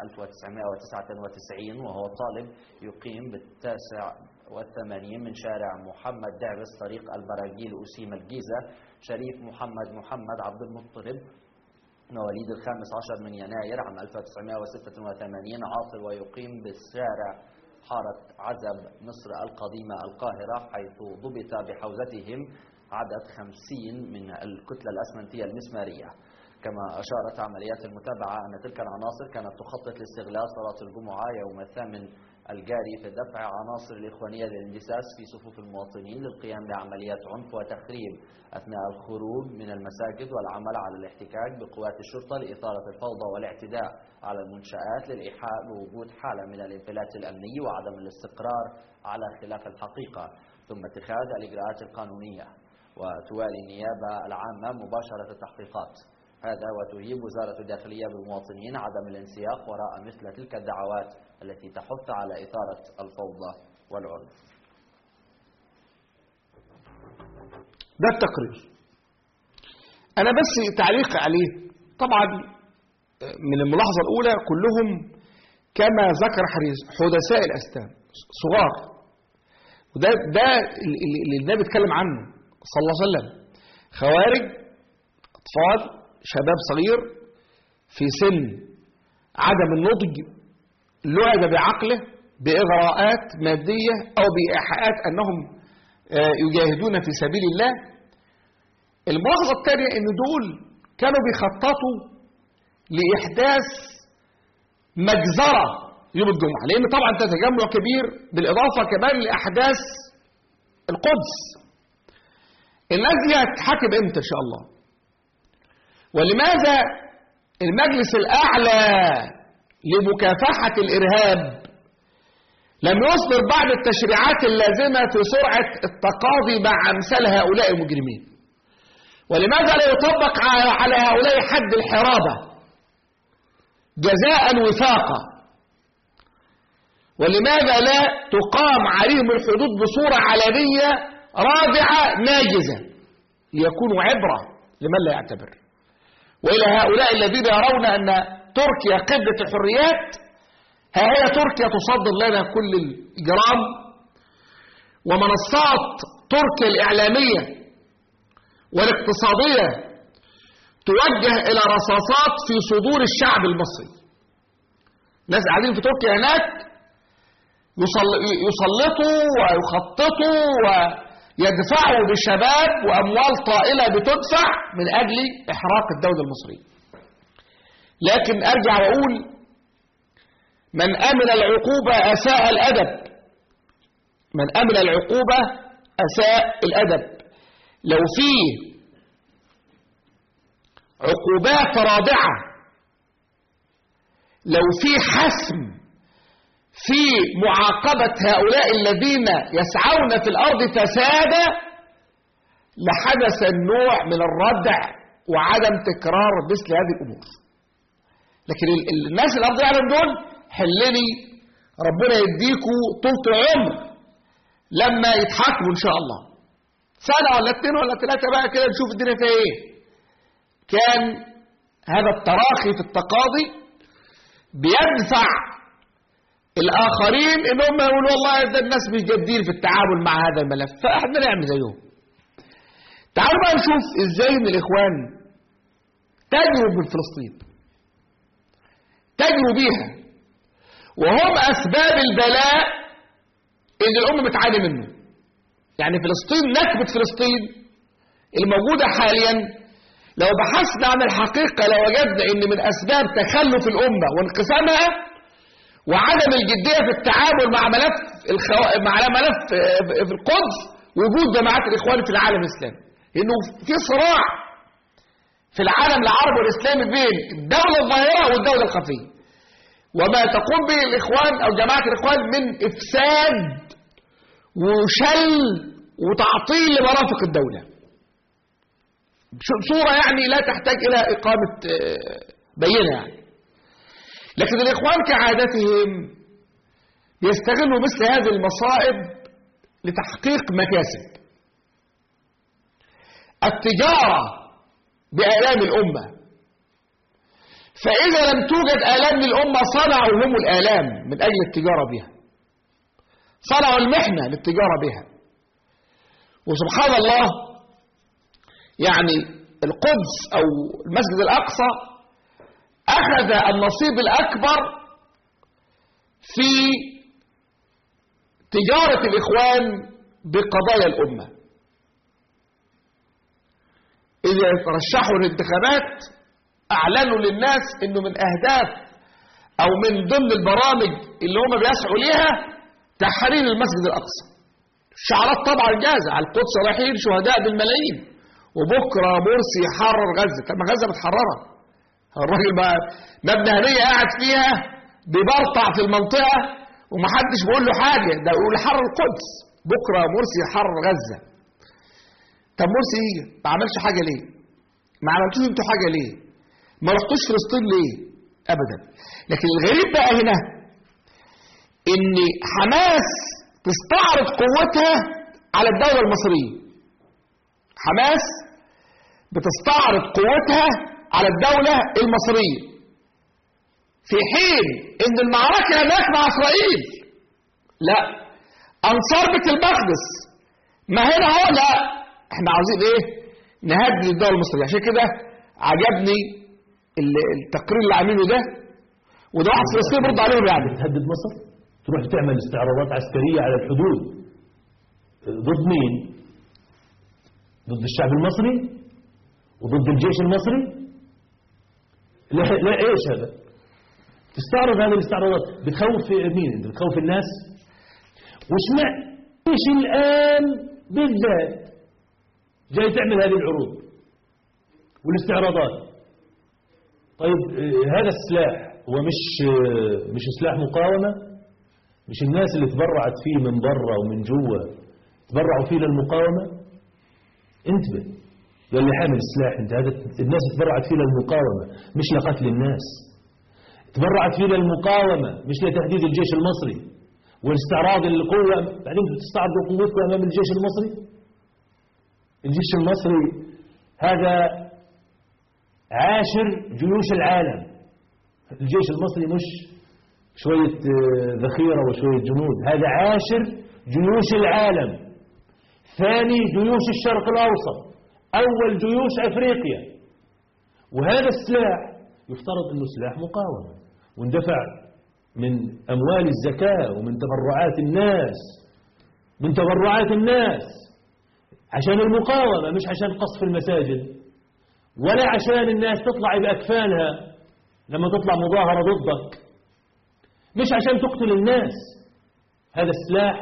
1999 وهو طالب يقيم بالتاسع والثمانين من شارع محمد دعبس طريق البراجيل أسيم الجيزة شريف محمد محمد عبد المطلب مواليد الخامس عشر من يناير عام 1986 عاطل ويقيم بالشارع حارة عزب مصر القديمة القاهرة حيث ضبط بحوزتهم عدد خمسين من الكتلة الأسمنتية المسمارية كما أشارت عمليات المتابعة أن تلك العناصر كانت تخطط لاستغلال صلاة الجمعة يوم الثامن الجاري في دفع عناصر الإخوانية للاندساس في صفوف المواطنين للقيام بعمليات عنف وتخريب أثناء الخروج من المساجد والعمل على الاحتكاك بقوات الشرطة لإثارة الفوضى والاعتداء على المنشآت للإيحاء بوجود حالة من الانفلات الأمني وعدم الاستقرار على خلاف الحقيقة ثم اتخاذ الإجراءات القانونية وتوالي النيابة العامة مباشرة التحقيقات هذا وتهيب وزارة الداخلية بالمواطنين عدم الانسياق وراء مثل تلك الدعوات التي تحث على إثارة الفوضى والعنف ده التقرير أنا بس تعليق عليه طبعا من الملاحظة الأولى كلهم كما ذكر حريص حدثاء الأستام صغار وده ده اللي النبي اتكلم عنه صلى الله عليه وسلم خوارج أطفال شباب صغير في سن عدم النضج لعب بعقله بإغراءات مادية أو بإيحاءات أنهم يجاهدون في سبيل الله الملاحظة الثانية أن دول كانوا بيخططوا لإحداث مجزرة يوم الجمعة لأن طبعا ده تجمع كبير بالإضافة كمان لأحداث القدس الناس دي هتتحاكم امتى إن شاء الله ولماذا المجلس الأعلى لمكافحة الإرهاب لم يصدر بعض التشريعات اللازمة في سرعة التقاضي مع أمثال هؤلاء المجرمين ولماذا لا يطبق على هؤلاء حد الحرابة جزاء وفاقا ولماذا لا تقام عليهم الحدود بصورة علنية رادعة ناجزة ليكونوا عبرة لمن لا يعتبر وإلى هؤلاء الذين يرون أن تركيا قبلة الحريات ها هي تركيا تصدر لنا كل الإجرام ومنصات تركيا الإعلامية والاقتصادية توجه إلى رصاصات في صدور الشعب المصري ناس قاعدين في تركيا هناك يسلطوا ويخططوا ويدفعوا بشباب وأموال طائلة بتدفع من أجل إحراق الدولة المصرية لكن أرجع وأقول من أمن العقوبة أساء الأدب من أمن العقوبة أساء الأدب لو في عقوبات رادعة لو في حسم في معاقبة هؤلاء الذين يسعون في الأرض فسادا لحدث النوع من الردع وعدم تكرار مثل هذه الأمور لكن الناس الأرض يعلم دول حلني ربنا يديكوا طولة عمر لما يتحاكموا إن شاء الله سنة ولا اتنين ولا ثلاثة بقى كده نشوف الدنيا فيها ايه كان هذا التراخي في التقاضي بيدفع الآخرين إن هم يقولوا والله ده الناس مش جادين في التعامل مع هذا الملف فإحنا نعمل زيهم تعالوا بقى نشوف إزاي إن الإخوان تجروا من فلسطين تجروا بيها وهم أسباب البلاء اللي الأمة بتعاني منه يعني فلسطين نكبة فلسطين الموجودة حاليا لو بحثنا عن الحقيقة لوجدنا ان من اسباب تخلف الامة وانقسامها وعدم الجدية في التعامل مع ملف الخو... مع ملف في القدس وجود جماعات الاخوان في العالم الاسلامي انه في صراع في العالم العربي والاسلامي بين الدولة الظاهرة والدولة الخفية وما تقوم به الاخوان او جماعة الاخوان من افساد وشل وتعطيل لمرافق الدولة صورة يعني لا تحتاج إلى إقامة بينة يعني لكن الإخوان كعادتهم يستغلوا مثل هذه المصائب لتحقيق مكاسب التجارة بآلام الأمة فإذا لم توجد آلام للأمة صنعوا هم الآلام من أجل التجارة بها صنعوا المحنة للتجارة بها وسبحان الله يعني القدس أو المسجد الأقصى أخذ النصيب الأكبر في تجارة الإخوان بقضايا الأمة إذا ترشحوا الانتخابات أعلنوا للناس أنه من أهداف أو من ضمن البرامج اللي هم بيسعوا ليها تحرير المسجد الأقصى الشعارات طبعا جاهزة على القدس رايحين شهداء بالملايين وبكرة مرسي يحرر غزة طب ما غزة متحررة الراجل بقى مبنى هنية قاعد فيها بيبرطع في المنطقة ومحدش بيقول له حاجة ده يقول حرر القدس بكرة مرسي يحرر غزة طب مرسي ايه ما عملش حاجة ليه ما عملتوش انتوا حاجة ليه ما رحتوش فلسطين ليه ابدا لكن الغريب بقى هنا ان حماس تستعرض قوتها على الدولة المصرية حماس بتستعرض قوتها على الدولة المصرية في حين ان المعركة هناك مع اسرائيل لا انصار بيت المقدس ما هنا هو لا احنا عاوزين ايه نهدد الدولة المصرية عشان كده عجبني ال- التقرير اللي عاملينه ده وده واحد فلسطيني برد عليهم يعني تهدد مصر تروح تعمل استعراضات عسكرية على الحدود ضد مين ضد الشعب المصري وضد الجيش المصري لا, لا ايش هذا تستعرض هذه الاستعراضات بتخوف مين انت بتخوف الناس وش مع ايش الان بالذات جاي تعمل هذه العروض والاستعراضات طيب آه، هذا السلاح هو مش آه، مش سلاح مقاومة مش الناس اللي تبرعت فيه من برا ومن جوا تبرعوا فيه للمقاومة انتبه يا اللي حامل السلاح انت هذا الناس تبرعت فيه للمقاومة مش لقتل الناس تبرعت فيه للمقاومة مش لتهديد الجيش المصري والاستعراض القوة بعدين بتستعرضوا قوتكم أمام الجيش المصري الجيش المصري هذا عاشر جيوش العالم الجيش المصري مش شوية آه، ذخيرة وشوية جنود هذا عاشر جيوش العالم ثاني جيوش الشرق الأوسط أول جيوش أفريقيا وهذا السلاح يفترض أنه سلاح مقاومة واندفع من أموال الزكاة ومن تبرعات الناس من تبرعات الناس عشان المقاومة مش عشان قصف المساجد ولا عشان الناس تطلع بأكفانها لما تطلع مظاهرة ضدك مش عشان تقتل الناس هذا السلاح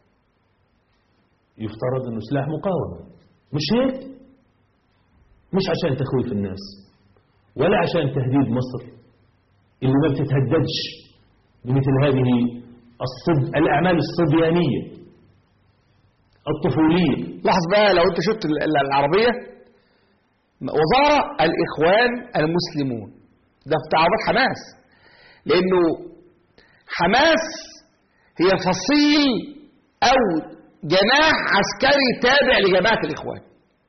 يفترض انه سلاح مقاومة مش هيك مش عشان تخويف الناس ولا عشان تهديد مصر اللي ما بتتهددش بمثل هذه الصب... الأعمال الصبيانية الطفولية لاحظ بقى لو انت شفت ال- ال- العربية وزارة الإخوان المسلمون ده في تعارضات حماس لأنه حماس هي فصيل أو جناح عسكري تابع لجماعة الإخوان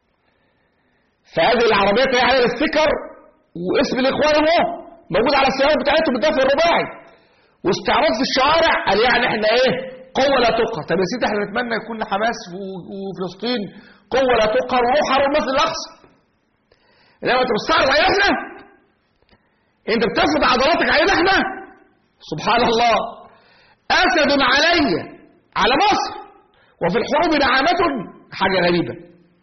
فهذه العربية تلاقي عليها الستيكر واسم الإخوان اهو موجود على السيارات بتاعتهم بالدفع الرباعي واستعراض في الشوارع قال يعني احنا ايه قوة لا تقهر طب يا سيدي احنا نتمنى يكون حماس و- وفلسطين قوة لا تقهر وروح حرب المسجد الأقصى انما انت بتستعرض علينا احنا انت بتفرض عضلاتك علينا احنا سبحان الله أسد علي على مصر وفي الحروب نعامة حاجة غريبة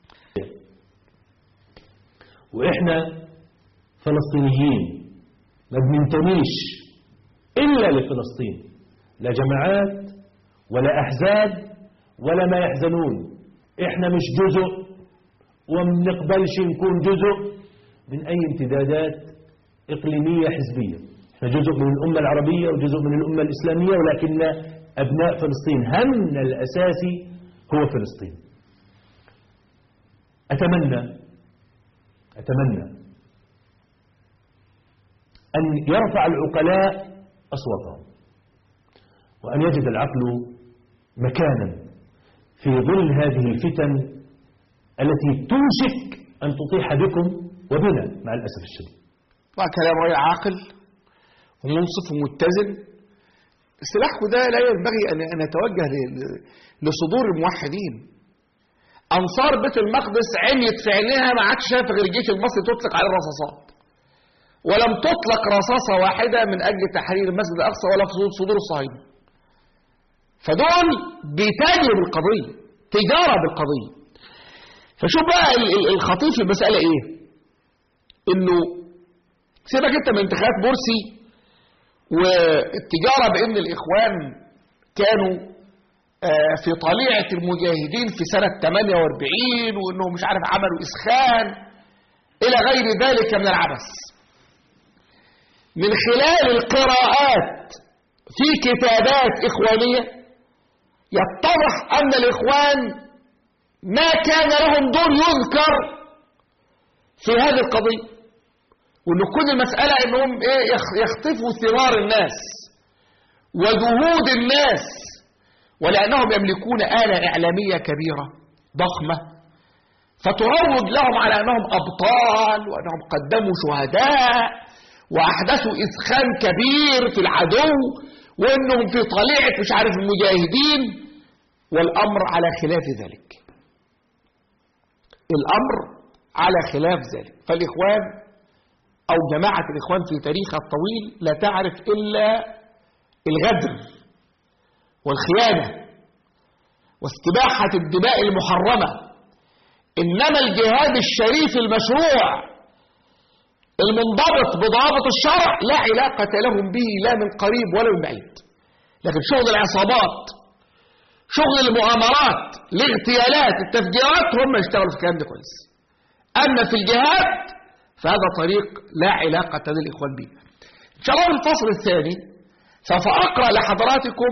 وإحنا فلسطينيين ما بننتميش إلا لفلسطين لا جماعات ولا أحزاب ولا ما يحزنون إحنا مش جزء وما بنقبلش نكون جزء من أي امتدادات إقليمية حزبية إحنا جزء من الأمة العربية وجزء من الأمة الإسلامية ولكن أبناء فلسطين همنا الأساسي هو فلسطين أتمنى أتمنى أن يرفع العقلاء أصواتهم وأن يجد العقل مكانا في ظل هذه الفتن التي توشك أن تطيح بكم وبنا مع الأسف الشديد طبعا كلام غير عاقل ومنصف ومتزن سلاحكم ده لا ينبغي أن أن يتوجه ل- لصدور الموحدين أنصار بيت المقدس عميت في عينيها ما عادش شايفة غير الجيش المصري تطلق عليه الرصاصات ولم تطلق رصاصة واحدة من أجل تحرير المسجد الأقصى ولا في صدور الصهاينة فدول بيتاجروا بالقضية تجارة بالقضية فشوف بقى ال- ال- الخطير في المسألة إيه إنه سيبك أنت من انتخابات مرسي والتجارة بأن الإخوان كانوا آه، في طليعة المجاهدين في سنة 48 وأنهم مش عارف عملوا إسخان إلى غير ذلك من العبث من خلال القراءات في كتابات إخوانية يتضح أن الإخوان ما كان لهم دور يذكر في هذه القضية وأن كل المسألة أنهم إيه يخ- يخطفوا ثمار الناس وجهود الناس ولأنهم يملكون آلة إعلامية كبيرة ضخمة فتروج لهم على أنهم أبطال وأنهم قدموا شهداء وأحدثوا إسخان كبير في العدو وأنهم في طليعة مش عارف المجاهدين والأمر على خلاف ذلك الأمر على خلاف ذلك فالإخوان أو جماعة الإخوان في تاريخها الطويل لا تعرف إلا الغدر والخيانة واستباحة الدماء المحرمة إنما الجهاد الشريف المشروع المنضبط بضوابط الشرع لا علاقة لهم به لا من قريب ولا من بعيد لكن شغل العصابات شغل المؤامرات الاغتيالات التفجيرات هم يشتغلوا في الكلام ده كويس أما في الجهاد فهذا طريق لا علاقة للإخوان به إن شاء الله في الفصل الثاني سوف أقرأ لحضراتكم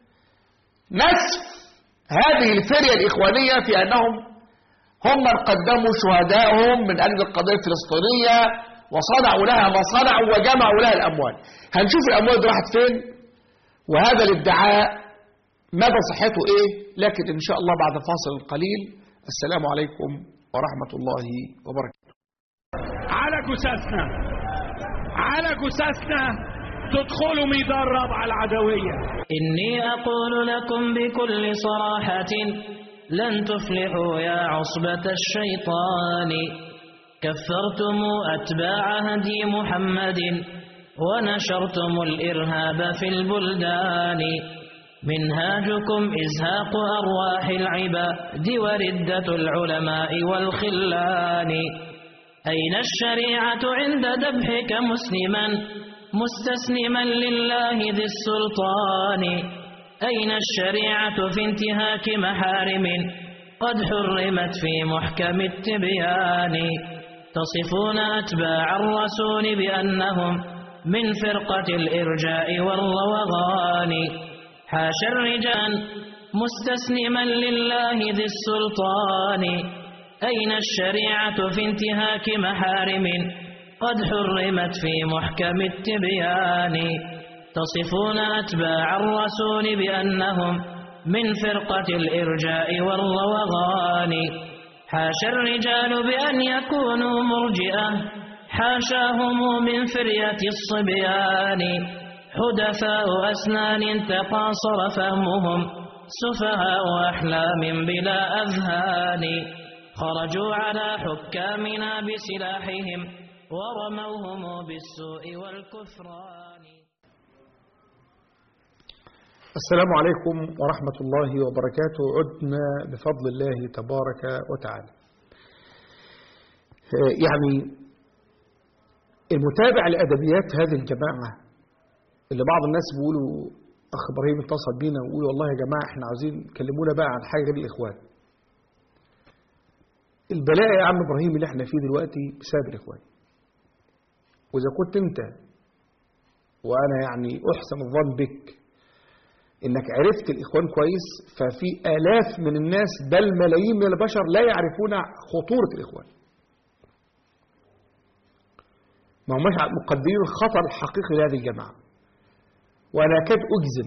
نسف هذه الفرية الإخوانية في أنهم هم من قدموا شهدائهم من أجل القضية الفلسطينية وصنعوا لها ما صنعوا وجمعوا لها الأموال هنشوف الأموال دي راحت فين وهذا الادعاء مدى صحته إيه لكن إن شاء الله بعد فاصل قليل السلام عليكم ورحمة الله وبركاته على جثثنا على جثثنا تدخلوا ميدان رابعة العدوية إني أقول لكم بكل صراحة لن تفلحوا يا عصبة الشيطان كفرتم أتباع هدي محمد ونشرتم الإرهاب في البلدان منهاجكم إزهاق أرواح العباد وردة العلماء والخلان أين الشريعة عند ذبحك مسلما مستسلما لله ذي السلطان أين الشريعة في انتهاك محارم قد حرمت في محكم التبيان تصفون أتباع الرسول بأنهم من فرقة الإرجاء والروغان حاشا الرجال مستسلما لله ذي السلطان أين الشريعة في انتهاك محارم قد حرمت في محكم التبيان تصفون أتباع الرسول بأنهم من فرقة الإرجاء والروغان حاشا الرجال بأن يكونوا مرجئة حاشاهم من فرية الصبيان حدثاء أسنان تقاصر فهمهم سفهاء أحلام بلا أذهان خرجوا على حكامنا بسلاحهم ورموهم بالسوء والكفران السلام عليكم ورحمة الله وبركاته عدنا بفضل الله تبارك وتعالى يعني المتابع لأدبيات هذه الجماعة اللي بعض الناس بيقولوا أخ إبراهيم اتصل بينا ويقول والله يا جماعة احنا عاوزين كلمونا بقى عن حاجة غير الإخوان البلاء يا عم إبراهيم اللي احنا فيه دلوقتي بسبب الإخوان وإذا كنت أنت وأنا يعني أحسن الظن بك إنك عرفت الإخوان كويس ففي آلاف من الناس بل ملايين من البشر لا يعرفون خطورة الإخوان ما هماش مقدرين الخطر الحقيقي لهذه الجماعة وأنا أكاد أجزم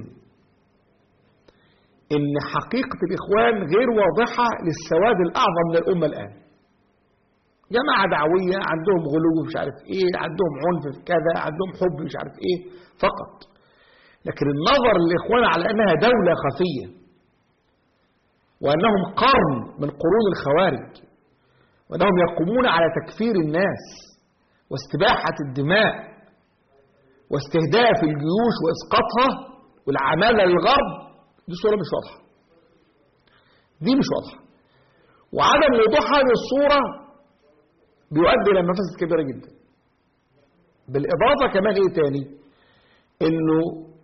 إن حقيقة الإخوان غير واضحة للسواد الأعظم من الأمة الآن جماعة دعوية عندهم غلو مش عارف إيه عندهم عنف في كذا عندهم حب مش عارف إيه فقط لكن النظر للإخوان على أنها دولة خفية وأنهم قرن من قرون الخوارج وأنهم يقومون على تكفير الناس واستباحة الدماء واستهداف الجيوش وإسقاطها والعمالة للغرب دي صورة مش واضحة دي مش واضحة وعدم وضوح هذه الصورة بيؤدي إلى مفاسد كبيرة جدا بالإضافة كمان إيه تاني إنه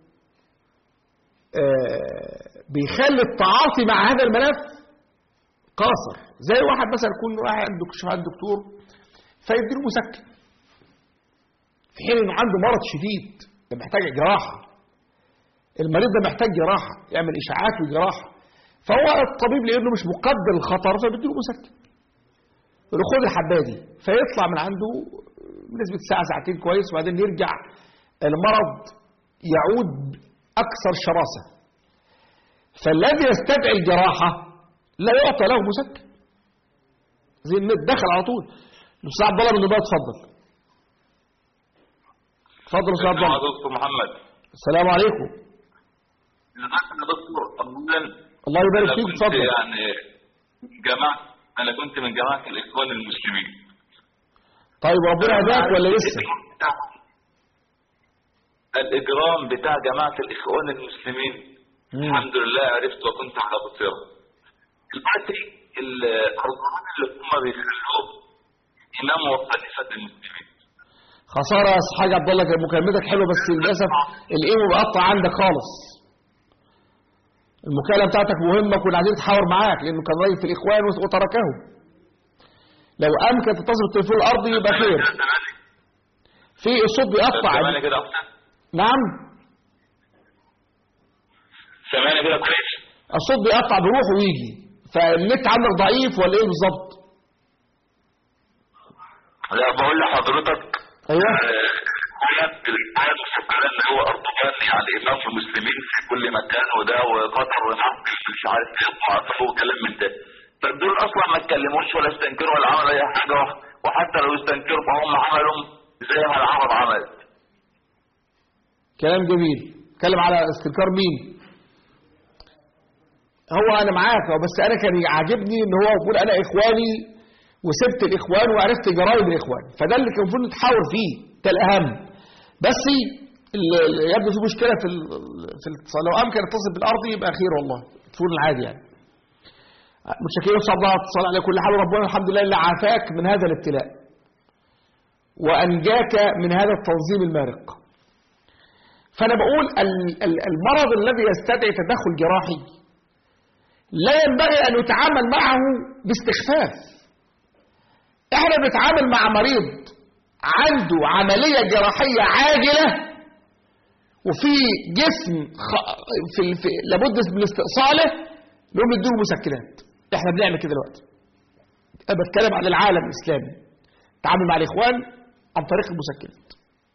آه بيخلي التعاطي مع هذا الملف قاصر زي واحد مثلا يكون رايح عند دكتور عند دكتور فيديله مسكن في حين انه عنده مرض شديد ده محتاج جراحه المريض ده محتاج جراحه يعمل اشاعات وجراحه فهو الطبيب لانه مش مقدر الخطر فبيديله مسكن يقول له خد الحبايه دي فيطلع من عنده بنسبه ساعه ساعتين كويس وبعدين يرجع المرض يعود اكثر شراسه فالذي يستدعي الجراحه لا يعطى له مسكن زي النت دخل على طول الاستاذ عبد الله من النبات اتفضل اتفضل يا استاذ عبد الله دكتور محمد السلام عليكم ازيك يا دكتور اولا الله يبارك انا فيك كنت اتفضل يعني جماعه انا كنت من جماعه الاخوان المسلمين طيب ربنا هداك ولا لسه الاجرام بتاع جماعه الاخوان المسلمين الحمد لله عرفت وكنت على بصيره دلوقتي الارجحان اللي هم بيخلوه امام وخليفه المسلمين خساره يا أستاذ حاج عبد الله كانت مكالمتك حلوه بس للاسف الايمو مقطع عندك خالص المكالمه بتاعتك مهمه كنا عايزين نتحاور معاك لانه كان راجل في الاخوان وتركهم لو امكن تتصل بالتليفون الارضي يبقى خير في الصوت بيقطع سامعني كده احسن نعم سامعني كده كويس الصوت بيقطع بيروح ويجي فالنت عندك ضعيف ولا ايه بالظبط لا بقول لحضرتك ايوه هناك الاتحاد والسفارة اللي هو اردوغان يعني امام في المسلمين في كل مكان وده وقطر ونعم مش عارف ايه وعطفه وكلام من ده فدول اصلا ما اتكلموش ولا استنكروا ولا عملوا اي حاجه وحتى لو استنكروا فهم عملوا زي ما العرب عملت كلام جميل اتكلم على استنكار مين هو انا معاك بس انا كان عاجبني ان هو يقول انا اخواني وسبت الاخوان وعرفت جرائم الاخوان فده اللي كان المفروض نتحاور فيه ده الاهم بس ال- ال- يبدو في مشكله في ال- في الاتصال لو امكن اتصل بالارض يبقى خير والله تفور العادي يعني متشكرين ان شاء الله اتصال على كل حال وربنا الحمد لله اللي عافاك من هذا الابتلاء وانجاك من هذا التنظيم المارق فانا بقول ال- ال- المرض الذي يستدعي تدخل جراحي لا ينبغي ان يتعامل معه باستخفاف احنا بنتعامل مع مريض عنده عملية جراحية عاجلة وفي جسم خ... في... ال- في... لابد من استئصاله نقوم نديله مسكنات احنا بنعمل كده دلوقتي انا بتكلم عن العالم الاسلامي التعامل مع الاخوان عن طريق المسكنات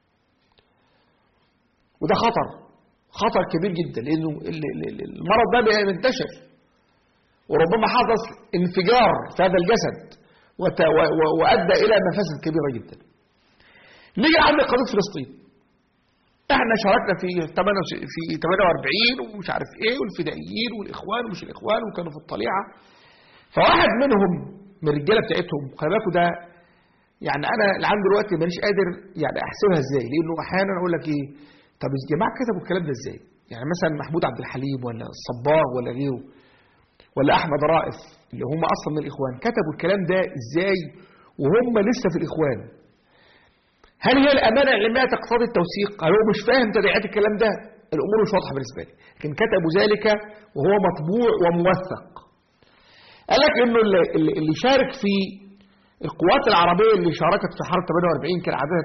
وده خطر خطر كبير جدا لانه ال- ال- ال- المرض ده بينتشر وربما حدث انفجار في هذا الجسد وت... و... و... وادى الى مفاسد كبيره جدا نيجي عند قضيه فلسطين احنا شاركنا في 8 في 48 ومش عارف ايه والفدائيين والاخوان ومش الاخوان وكانوا في الطليعه فواحد منهم من الرجاله بتاعتهم خلي بالكوا ده يعني انا لحد دلوقتي مانيش قادر يعني احسبها ازاي لانه احيانا اقول لك ايه طب الجماعه كتبوا الكلام ده ازاي؟ يعني مثلا محمود عبد الحليم ولا الصباغ ولا غيره ولا احمد رائف اللي هم اصلا من الاخوان كتبوا الكلام ده ازاي وهم لسه في الاخوان هل هي الامانه العلميه تقتضي التوثيق هل هو مش فاهم تبعات الكلام ده الامور مش واضحه بالنسبه لي لكن كتبوا ذلك وهو مطبوع وموثق قال لك انه اللي, اللي اللي شارك في القوات العربيه اللي شاركت في حرب 48 كان عددها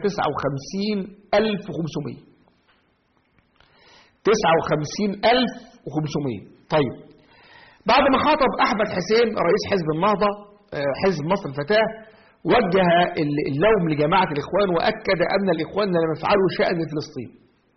59500 59500 طيب بعد ما خاطب احمد حسين رئيس حزب النهضه آه، حزب مصر الفتاه وجه ال- اللوم لجماعه الاخوان واكد ان الاخوان لم يفعلوا شان فلسطين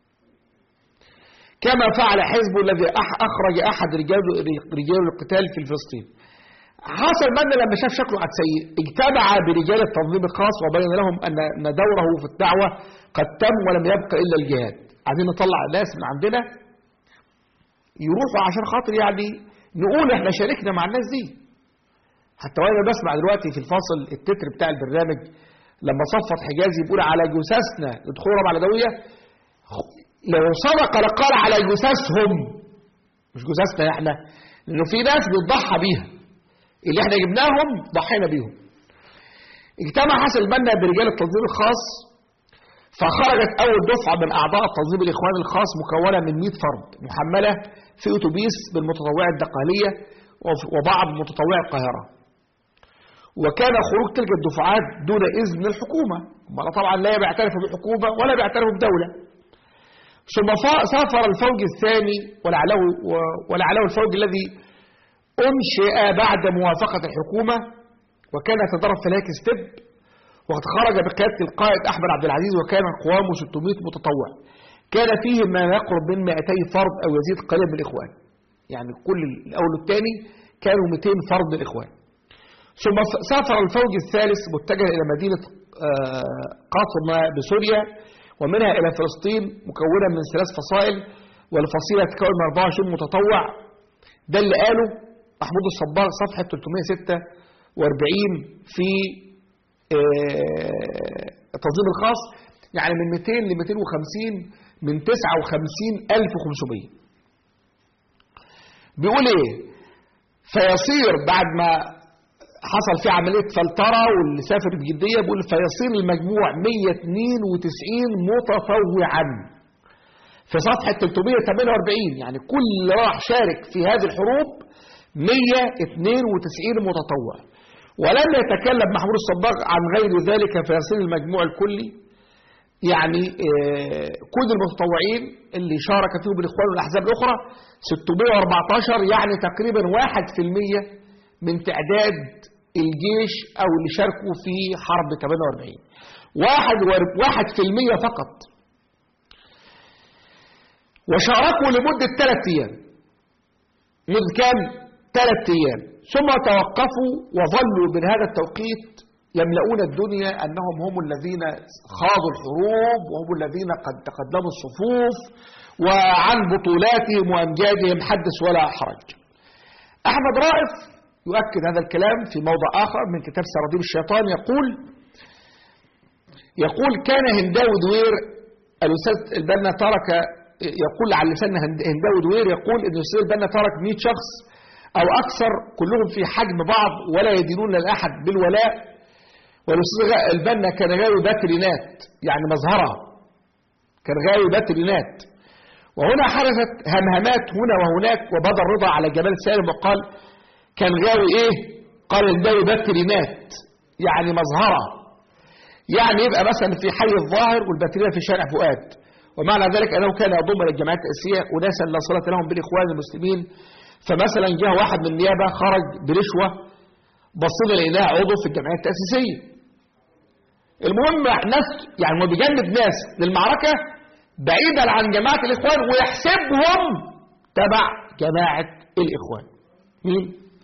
كما فعل حزبه الذي أح- اخرج احد رجال رجال القتال في فلسطين حصل من لما شاف شكله عاد سيء اجتمع برجال التنظيم الخاص وبين لهم ان ان دوره في الدعوه قد تم ولم يبق الا الجهاد عايزين نطلع ناس من عندنا يروحوا عشان خاطر يعني نقول احنا شاركنا مع الناس دي حتى وانا بسمع دلوقتي في الفاصل التتر بتاع البرنامج لما صفت حجازي بيقول على جثثنا يدخلوا ربع العدويه لو صدق لقال على جثثهم مش جثثنا احنا لانه في ناس بتضحى بيها اللي احنا جبناهم ضحينا بيهم اجتمع حسن البنا برجال التنظيم الخاص فخرجت اول دفعه من اعضاء تنظيم الاخوان الخاص مكونه من 100 فرد محمله في اتوبيس بالمتطوعي الدقهليه وف- وبعض متطوعي القاهره وكان خروج تلك الدفعات دون اذن من الحكومه هم طبعا لا بيعترفوا بحكومه ولا بيعترفوا بدوله ثم فا- سافر الفوج الثاني ولعله و- ولعله الفوج الذي انشئ بعد موافقه الحكومه وكان يتدرب في لاك ستيب وقد خرج بقيادة القائد أحمد عبد العزيز وكان قوامه 600 متطوع كان فيه ما يقرب من 200 فرد أو يزيد قليلا من الإخوان يعني كل الأول والثاني كانوا 200 فرد من الإخوان ثم سافر الفوج الثالث متجها إلى مدينة آه، قاطمة بسوريا ومنها إلى فلسطين مكونة من ثلاث فصائل والفصيلة تتكون من 24 متطوع ده اللي قاله محمود الصباغ صفحة 346 في آه، التنظيم الخاص يعني من 200 ل 250 من 59500 بيقول ايه فيصير بعد ما حصل في عملية فلترة واللي سافر بجدية بيقول فيصير المجموع 192 متطوعا في صفحة 348 يعني كل اللي راح شارك في هذه الحروب 192 متطوع ولم يتكلم محمود الصباغ عن غير ذلك فيصير المجموع الكلي يعني آه، كل المتطوعين اللي شارك فيهم الإخوان والأحزاب الأخرى 614 يعني تقريبا 1% من تعداد الجيش أو اللي شاركوا في حرب 48 واحد واحد في المية فقط وشاركوا لمدة ثلاث أيام مدة كام؟ ثلاث أيام ثم توقفوا وظلوا من هذا التوقيت يملؤون الدنيا أنهم هم الذين خاضوا الحروب وهم الذين قد تقدموا الصفوف وعن بطولاتهم وأمجادهم حدث ولا حرج أحمد رائف يؤكد هذا الكلام في موضع آخر من كتاب سراديب الشيطان يقول يقول كان هنداوي دوير الأستاذ البنا ترك يقول على لسان هند- هنداوي دوير يقول أن الأستاذ البنا ترك 100 شخص أو أكثر كلهم في حجم بعض ولا يدينون لأحد بالولاء والأستاذ غ- البنا كان غاوي باترينات يعني مظهرة كان غاوي باترينات وهنا حدثت همهمات هنا وهناك وبدا الرضا على جمال سالم وقال كان غاوي ايه قال الغاوي باترينات يعني مظهرة يعني يبقى مثلا في حي الظاهر والباترينا في شارع فؤاد ومعنى ذلك انه كان يضم الى الجماعات التاسيسيه اناسا لا صله لهم بالاخوان المسلمين فمثلا جاء واحد من النيابه خرج برشوه بصينا لقيناه عضو في الجمعيه التاسيسيه المهم ناس يعني هو بيجند ناس للمعركه بعيدا عن جماعه الاخوان ويحسبهم تبع جماعه الاخوان مين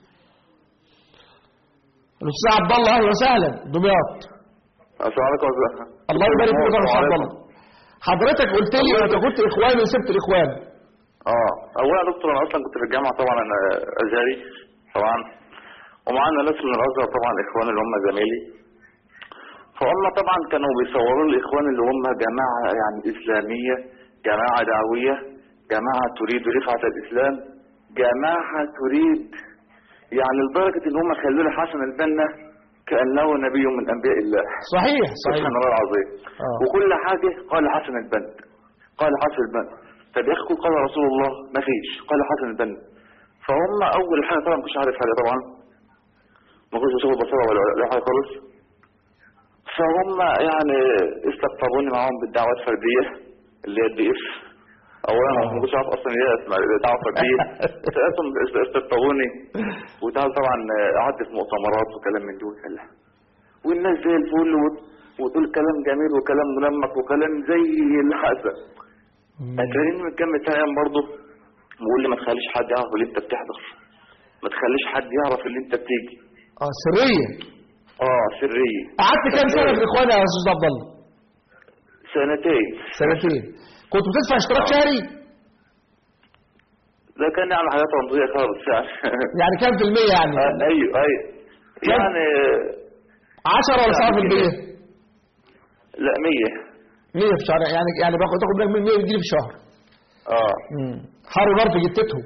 الاستاذ عبد الله اهلا وسهلا دمياط السلام عليكم ورحمة الله يبارك فيك يا استاذ عبد الله حضرتك قلت لي انت كنت اخوان وسبت الاخوان اه اولا يا دكتور انا اصلا كنت في الجامعه طبعا انا ازهري طبعا ومعانا ناس من الازهر طبعا الاخوان اللي هم زمايلي فهم طبعا كانوا بيصوروا الاخوان اللي هم جماعه يعني اسلاميه جماعه دعويه جماعه تريد رفعه الاسلام جماعه تريد يعني لدرجه ان هم خلوا لي حسن البنا كانه نبي من انبياء الله صحيح صحيح سبحان الله العظيم آه. وكل حاجة قال حسن البن قال حسن البن طب يا اخي قل قال رسول الله ما فيش قال حسن البن فهم اول حاجة طبعا مش عارف حاجة طبعا ما كنتش بشوف البصرة ولا ولا حاجة خالص فهم يعني استقطبوني معاهم بالدعوة الفردية اللي هي الدي اف اولا أنا ما كنتش عارف اصلا ايه اسمها دعوة فردية فلقيتهم استقطبوني وده طبعا قعدت في مؤتمرات وكلام من دول كلها والناس زي الفل وت- وتقول كلام جميل وكلام منمق وكلام زي الحسن هتلاقيني من كام ايام برضه بقول لي ما تخليش حد يعرف اللي انت بتحضر ما تخليش حد يعرف اللي انت بتيجي اه سريه اه سرية قعدت كام سنه في الاخوان يا استاذ عبد الله سنتين سنتين كنت بتدفع اشتراك شهري ده كان يعني حاجات رمزية خالص يعني يعني كام في المية يعني آه، ايوه ايوه يعني 10 ولا 7 في المية لا 100 100 في شهر يعني يعني باخد تاخد منك من 100 جنيه في الشهر اه حر نار في جتتهم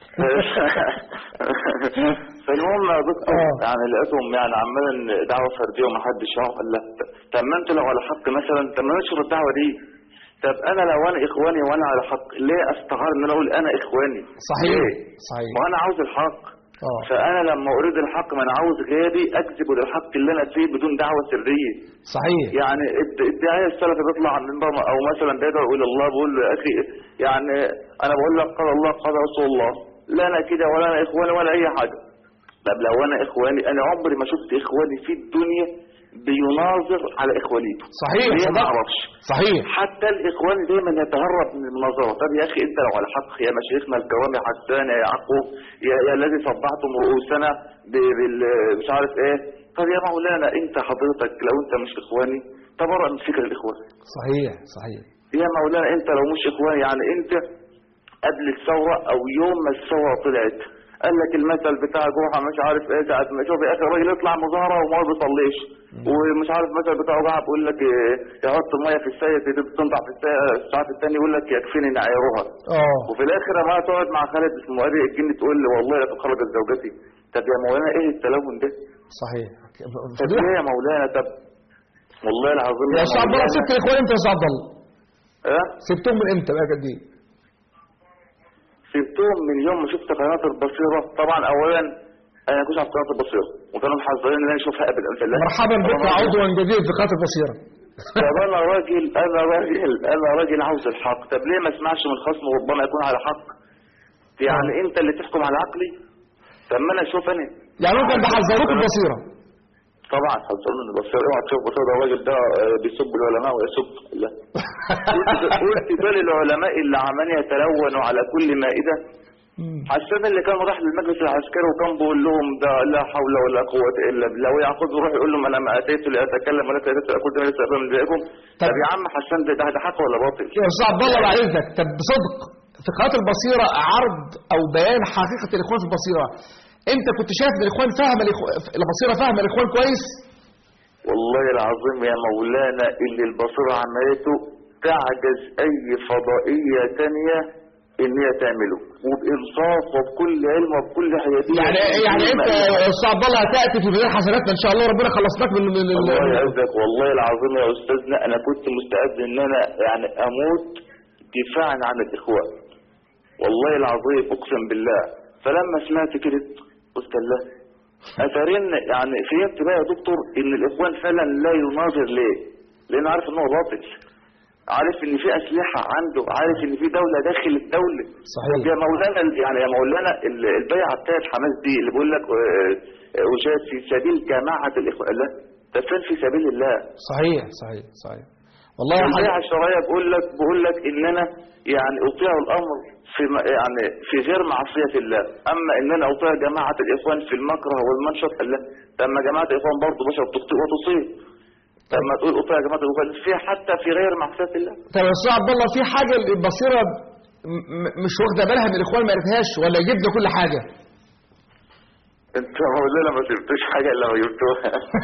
فالمهم يا دكتور آه. يعني لقيتهم يعني عمالا دعوه فرديه وما حدش يعرف قال لا طب ما انتوا لو على حق مثلا طب ما ننشر الدعوه دي طب انا لو انا اخواني وانا على حق ليه استغار ان انا اقول انا اخواني صحيح ليه؟ صحيح ما انا عاوز الحق اه فانا لما اريد الحق ما انا عاوز غيري اجذب للحق اللي انا فيه بدون دعوه سريه صحيح يعني الد- الداعية السلفي بيطلع عن المنبر او مثلا بيدعو الى الله بيقول له يا اخي يعني انا بقول لك قال الله قال رسول الله لا انا كده ولا انا اخواني ولا اي حاجه طب لو انا اخواني انا عمري ما شفت اخواني في الدنيا بيناظر على اخوانيته صحيح ليه ما صدقت. اعرفش صحيح حتى الاخوان دايما يتهرب من المناظره طب يا اخي انت لو على حق يا مشايخنا الكرام يا حسان يا يعقوب يا, يا الذي صبعتم رؤوسنا ب- بال مش عارف ايه طب يا مولانا انت حضرتك لو انت مش اخواني تبرأ من فكر الاخوان صحيح صحيح يا مولانا انت لو مش اخواني يعني انت قبل الثوره او يوم ما الثوره طلعت قال لك المثل بتاع جوحة مش عارف ايه ساعة ما شوف يا اخي الراجل يطلع مظاهرة وما بيصليش ومش عارف المثل بتاع جوحة بيقول لك إيه، يحط المية في السيد تنضع في السيد الساعة الثاني يقول لك يكفيني نعيرها اه وفي الاخر لما تقعد مع خالد اسمه قاري الجن تقول لي والله لا تخرجت زوجتي طب يا مولانا ايه التلون ده؟ صحيح طب ليه يا مولانا طب والله العظيم يا استاذ عبد الله مولانا- سبت الاخوان امتى يا استاذ عبد الله؟ اه سبتهم من امتى بقى قد ايه؟ سبتهم من يوم ما شفت قناة البصيرة طبعا اولا انا كنت على قناة البصيرة وكانوا محذرين ان انا اشوفها ابدا في الله مرحبا بك طبعاً- عضوا جديد في قناه البصيره طب انا راجل انا راجل انا راجل عاوز الحق طب ليه ما اسمعش من خصم ربما يكون على حق يعني انت اللي تحكم على عقلي طب ما انا اشوف انا يعني هم كانوا بيحذروك البصيره طبعا حذروني من البصيرة اوعى تشوف البصيرة ده الراجل ده آه، بيسب العلماء ويسب لا قلت قلت دول العلماء اللي عمال يتلونوا على كل مائدة حسان اللي كان راح للمجلس العسكري وكان بيقول لهم ده لا حول ولا قوة إلا بالله ويعقوب يروح يقول لهم أنا ما أتيت لأتكلم ولا أتيت لأقول ده لسه من ذئبكم طب يا عم حسان ده ده حق ولا باطل؟ يا استاذ عبد الله بعد اذنك طب بصدق في قناه البصيره عرض او بيان حقيقه الاخوان في البصيره انت كنت شايف ان الاخوان فاهم الإخو- البصيره فاهمه الاخوان كويس؟ والله العظيم يا مولانا اللي البصيرة عملته تعجز أي فضائية تانية إن هي تعمله وبإنصاف وبكل علم وبكل حيادية يعني يعني انت يا استاذ عبد الله هتاتي في ميزان حسناتنا ان شاء الله ربنا يخلصناك من من الله من- يعزك والله العظيم يا استاذنا انا كنت مستعد ان انا يعني اموت دفاعا عن الاخوان والله العظيم اقسم بالله فلما سمعت كده قلت الله اترن يعني فهمت بقى يا دكتور ان الاخوان فعلا لا يناظر ليه لان عارف ان هو باطل عارف ان في اسلحه عنده عارف ان في دوله داخل الدوله صحيح. يا مولانا يعني يا مولانا ال- البيعه بتاعت حماس دي اللي بيقول لك آه، آه، وجاهد في سبيل جماعه الاخوان لا ده فين في سبيل الله صحيح صحيح صحيح والله يا البيعه حاج الشرعيه بقول لك بقول لك ان انا يعني اطيع الامر في م- يعني في غير معصيه الله اما ان انا اطيع جماعه الاخوان في المكره والمنشط لا لما جماعه الاخوان برضه بشر تخطئ وتصيب لما تقول اطيع جماعه الاخوان في حتى في غير معصيه الله طب يا استاذ عبد الله في حاجه البصيره م- م- مش واخده بالها من الاخوان ما عرفهاش ولا جبنا كل حاجه انت مولانا ما سبتوش حاجه الا ما جبتوها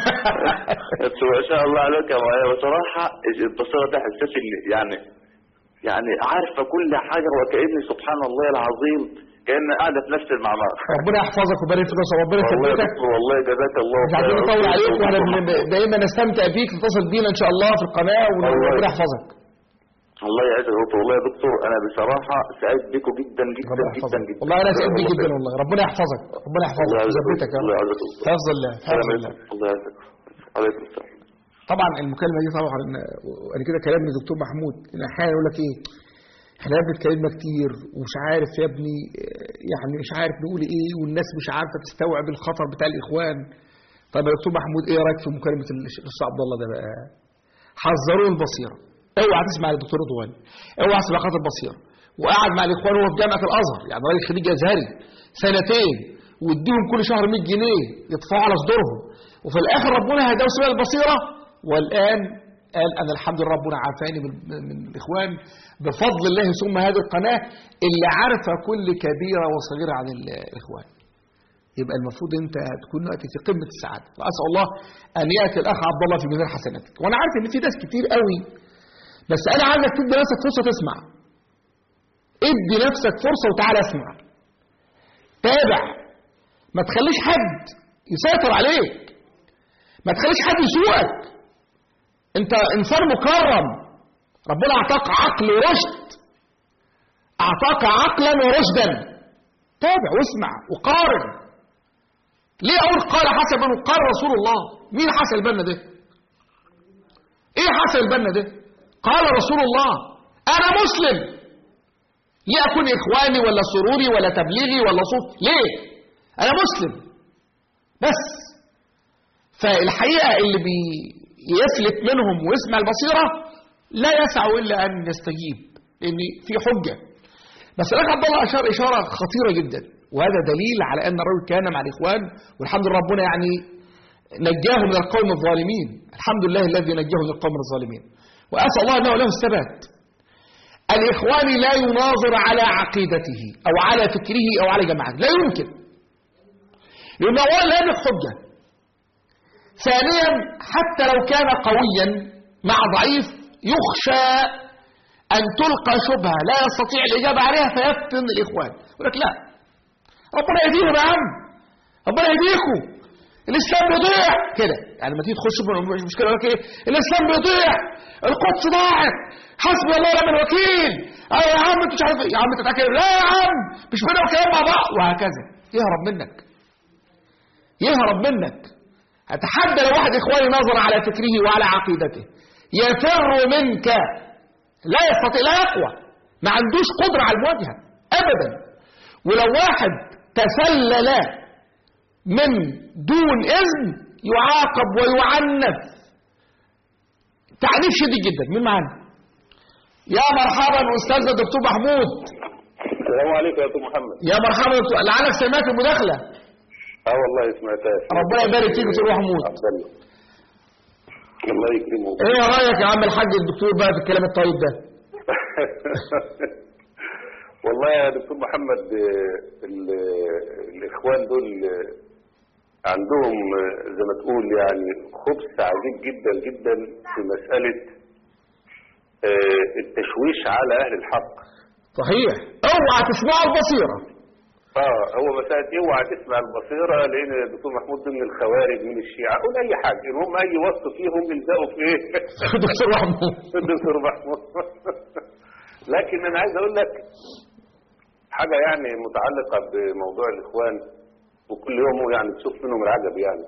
انت ما شاء الله عليك يا مولانا بصراحه البصيره ده حسيت ان يعني يعني عارفه كل حاجه وكاني سبحان الله العظيم كان قاعده في نفس المعمار ربنا يحفظك ويبارك فيك وربنا والله يا يثبتك دكتور والله جزاك الله مش عايزين خير. نطول عليك واحنا بن- دايما نستمتع بيك تتصل بينا ان شاء الله في القناه وربنا الله. يحفظك الله يعزك يا دكتور والله يا دكتور انا بصراحه سعيد بكم جدا جدا ربنا جدا يحفظك جدا والله انا سعيد بيك جدا والله ربنا يحفظك ربنا يحفظك الله يعزك ويثبتك يا الله رب يعزك حفظ الله حفظ السلام الله عليكم الله يعزك عليكم السلام طبعا المكالمه دي طبعا انا كده كلام للدكتور محمود ان احيانا يقول لك ايه احنا يا ابني اتكلمنا كتير ومش عارف يا ابني آه، يعني مش عارف نقول ايه والناس مش عارفه تستوعب الخطر بتاع الاخوان طيب يا دكتور محمود ايه رايك في مكالمه الاستاذ عبد الله ده بقى حذروا البصيره اوعى تسمع للدكتور رضوان اوعى تسمع قناه البصيره وقعد مع الاخوان وهو في جامعه الازهر يعني راجل خريج ازهري سنتين واديهم كل شهر 100 جنيه يدفعوا على صدورهم وفي الاخر ربنا هداه سبيل البصيره والان قال انا الحمد لله ربنا عافاني من, من الاخوان بفضل الله ثم هذه القناه اللي عارفه كل كبيره وصغيره عن ال- الاخوان يبقى المفروض انت تكون وقت في قمه السعاده واسال الله ان ياتي الاخ عبد الله في ميزان حسناتك وانا عارف ان في ناس كتير قوي بس انا عايزك تدي نفسك فرصه تسمع ادي نفسك فرصه وتعالى اسمع تابع ما تخليش حد يسيطر عليك ما تخليش حد يسوقك انت انسان مكرم ربنا اعطاك عقل ورشد اعطاك عقلا ورشدا تابع واسمع وقارن ليه اقول قال حسن بن قال رسول الله مين حسن البنا ده ايه حسن البنا ده قال رسول الله انا مسلم ليه اكون اخواني ولا سروري ولا تبليغي ولا صوت ليه انا مسلم بس فالحقيقة اللي بيفلت منهم ويسمع البصيرة لا يسع إلا أن يستجيب لأن في حجة بس الأخ عبد الله أشار إشارة خطيرة جدا وهذا دليل على أن الرجل كان مع الإخوان والحمد لله ربنا يعني نجاه من القوم الظالمين الحمد لله الذي نجاه من القوم الظالمين وأسأل الله أنه له الثبات الإخوان لا يناظر على عقيدته أو على فكره أو على جماعته لا يمكن لأنه أولا لا يملك حجة ثانيا حتى لو كان قويا مع ضعيف يخشى أن تلقى شبهة لا يستطيع الإجابة عليها فيفتن الإخوان يقول لك لا ربنا يهديهم يا عم ربنا يهديكم الإسلام بيضيع كده يعني لما تيجي تخش في مش مشكلة يقول لك إيه الإسلام بيضيع القدس ضاعت حسبي الله ونعم الوكيل أيوة يا عم أنت مش عارف إيه. يا عم أنت تتأكد لا يا عم مش بينا وكلام مع بعض وهكذا يهرب منك يهرب منك أتحدى لو واحد إخواني نظر على فكره وعلى عقيدته يفر منك لا يستطيع لا يقوى ما عندوش قدرة على المواجهة أبدا ولو واحد تسلل من دون إذن يعاقب ويعنف تعنيف شديد جدا مين معانا يا مرحبا أستاذ الدكتور محمود السلام عليكم يا دكتور محمد يا مرحبا دكتور لعلك سمعت المداخلة اه والله سمعتها ربنا يبارك فيك دكتور محمود عبد الله الله يكرمه ايه رايك يا عم الحاج الدكتور بقى في الكلام الطيب ده والله يا دكتور محمد آه، ال- الاخوان دول آه، عندهم آه، زي ما تقول يعني خبث عجيب جدا جدا في مسألة آه، التشويش على اهل الحق صحيح اوعى تسمع البصيرة اه هو مسألة اوعى تسمع البصيرة لان الدكتور محمود ضمن الخوارج من الشيعة قول اي حاجة المهم اي وصف فيهم الزقوا في ايه دكتور محمود الدكتور محمود لكن انا عايز اقول لك حاجة يعني متعلقة بموضوع الاخوان وكل يوم يعني تشوف منهم العجب يعني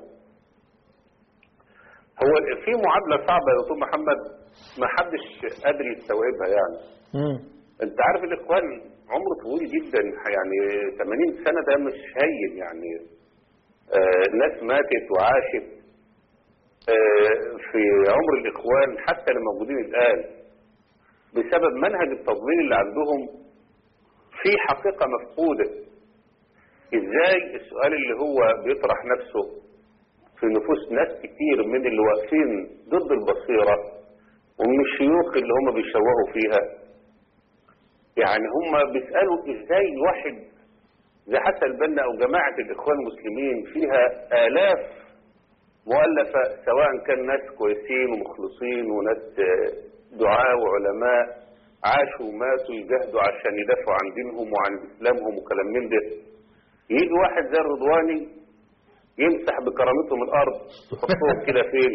هو في معادلة صعبة يا دكتور محمد ما حدش قادر يستوعبها يعني انت عارف الاخوان عمره طويل جدا يعني 80 سنة ده مش هين يعني آه ناس ماتت وعاشت آه في عمر الاخوان حتى اللي موجودين الان بسبب منهج التضليل اللي عندهم في حقيقة مفقودة ازاي السؤال اللي هو بيطرح نفسه في نفوس ناس كتير من اللي واقفين ضد البصيرة ومن الشيوخ اللي هم بيشوهوا فيها يعني هم بيسألوا ازاي واحد زي حسن البنا او جماعة الاخوان المسلمين فيها الاف مؤلفة سواء كان ناس كويسين ومخلصين وناس آه، دعاة وعلماء عاشوا وماتوا يجاهدوا عشان يدافعوا عن دينهم وعن اسلامهم وكلام من ده يجي واحد زي الرضواني يمسح بكرامتهم الارض يحطهم كده فين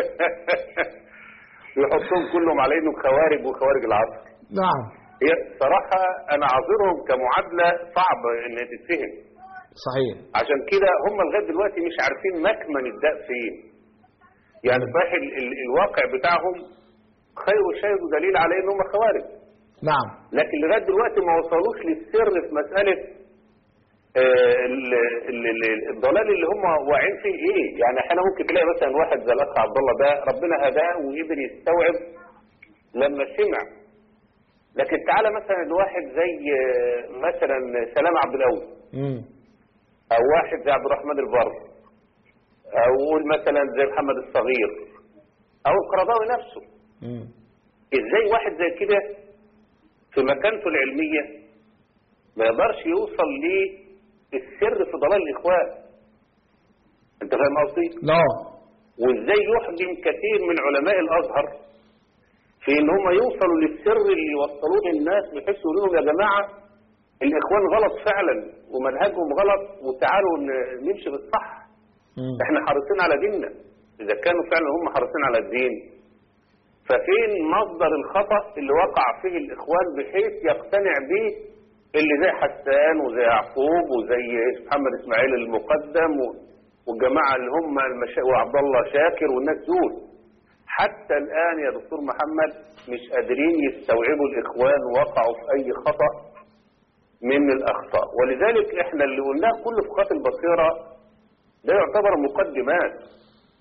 يحطهم كلهم على انهم خوارج وخوارج العصر نعم هي صراحة أنا عذرهم كمعادلة صعبة إن تتفهم صحيح عشان كده هم لغاية دلوقتي مش عارفين مكمن الداء فين يعني صحيح ال ال الواقع بتاعهم خير شيء دليل على إن هم خوارج نعم لكن لغاية دلوقتي ما وصلوش للسر في مسألة آه، ال- ال- ال- الضلال اللي هم واعيين فيه ايه يعني احيانا ممكن تلاقي مثلا واحد زي الاخ عبد الله ده ربنا هداه وقدر يستوعب لما سمع لكن تعالى مثلا الواحد زي آه، مثلا سلام عبد الاول مم. او واحد زي عبد الرحمن البر او قول مثلا زي محمد الصغير او القرضاوي نفسه مم. ازاي واحد زي كده في مكانته العلمية ما يقدرش يوصل للسر في ضلال الاخوان انت فاهم قصدي لا وازاي يحجم كثير من علماء الازهر في ان هم يوصلوا للسر اللي يوصلوه للناس بحيث يقولوا لهم يا جماعه الاخوان غلط فعلا ومنهجهم غلط وتعالوا ن- نمشي بالصح مم. احنا حريصين على ديننا اذا كانوا فعلا هم حريصين على الدين ففين مصدر الخطأ اللي وقع فيه الاخوان بحيث يقتنع به اللي زي حسان وزي يعقوب وزي محمد اسماعيل المقدم و- والجماعة اللي هم المشا... وعبد الله شاكر والناس دول حتى الآن يا دكتور محمد مش قادرين يستوعبوا الإخوان وقعوا في أي خطأ من الأخطاء ولذلك إحنا اللي قلناه كله في خط البصيرة ده يعتبر مقدمات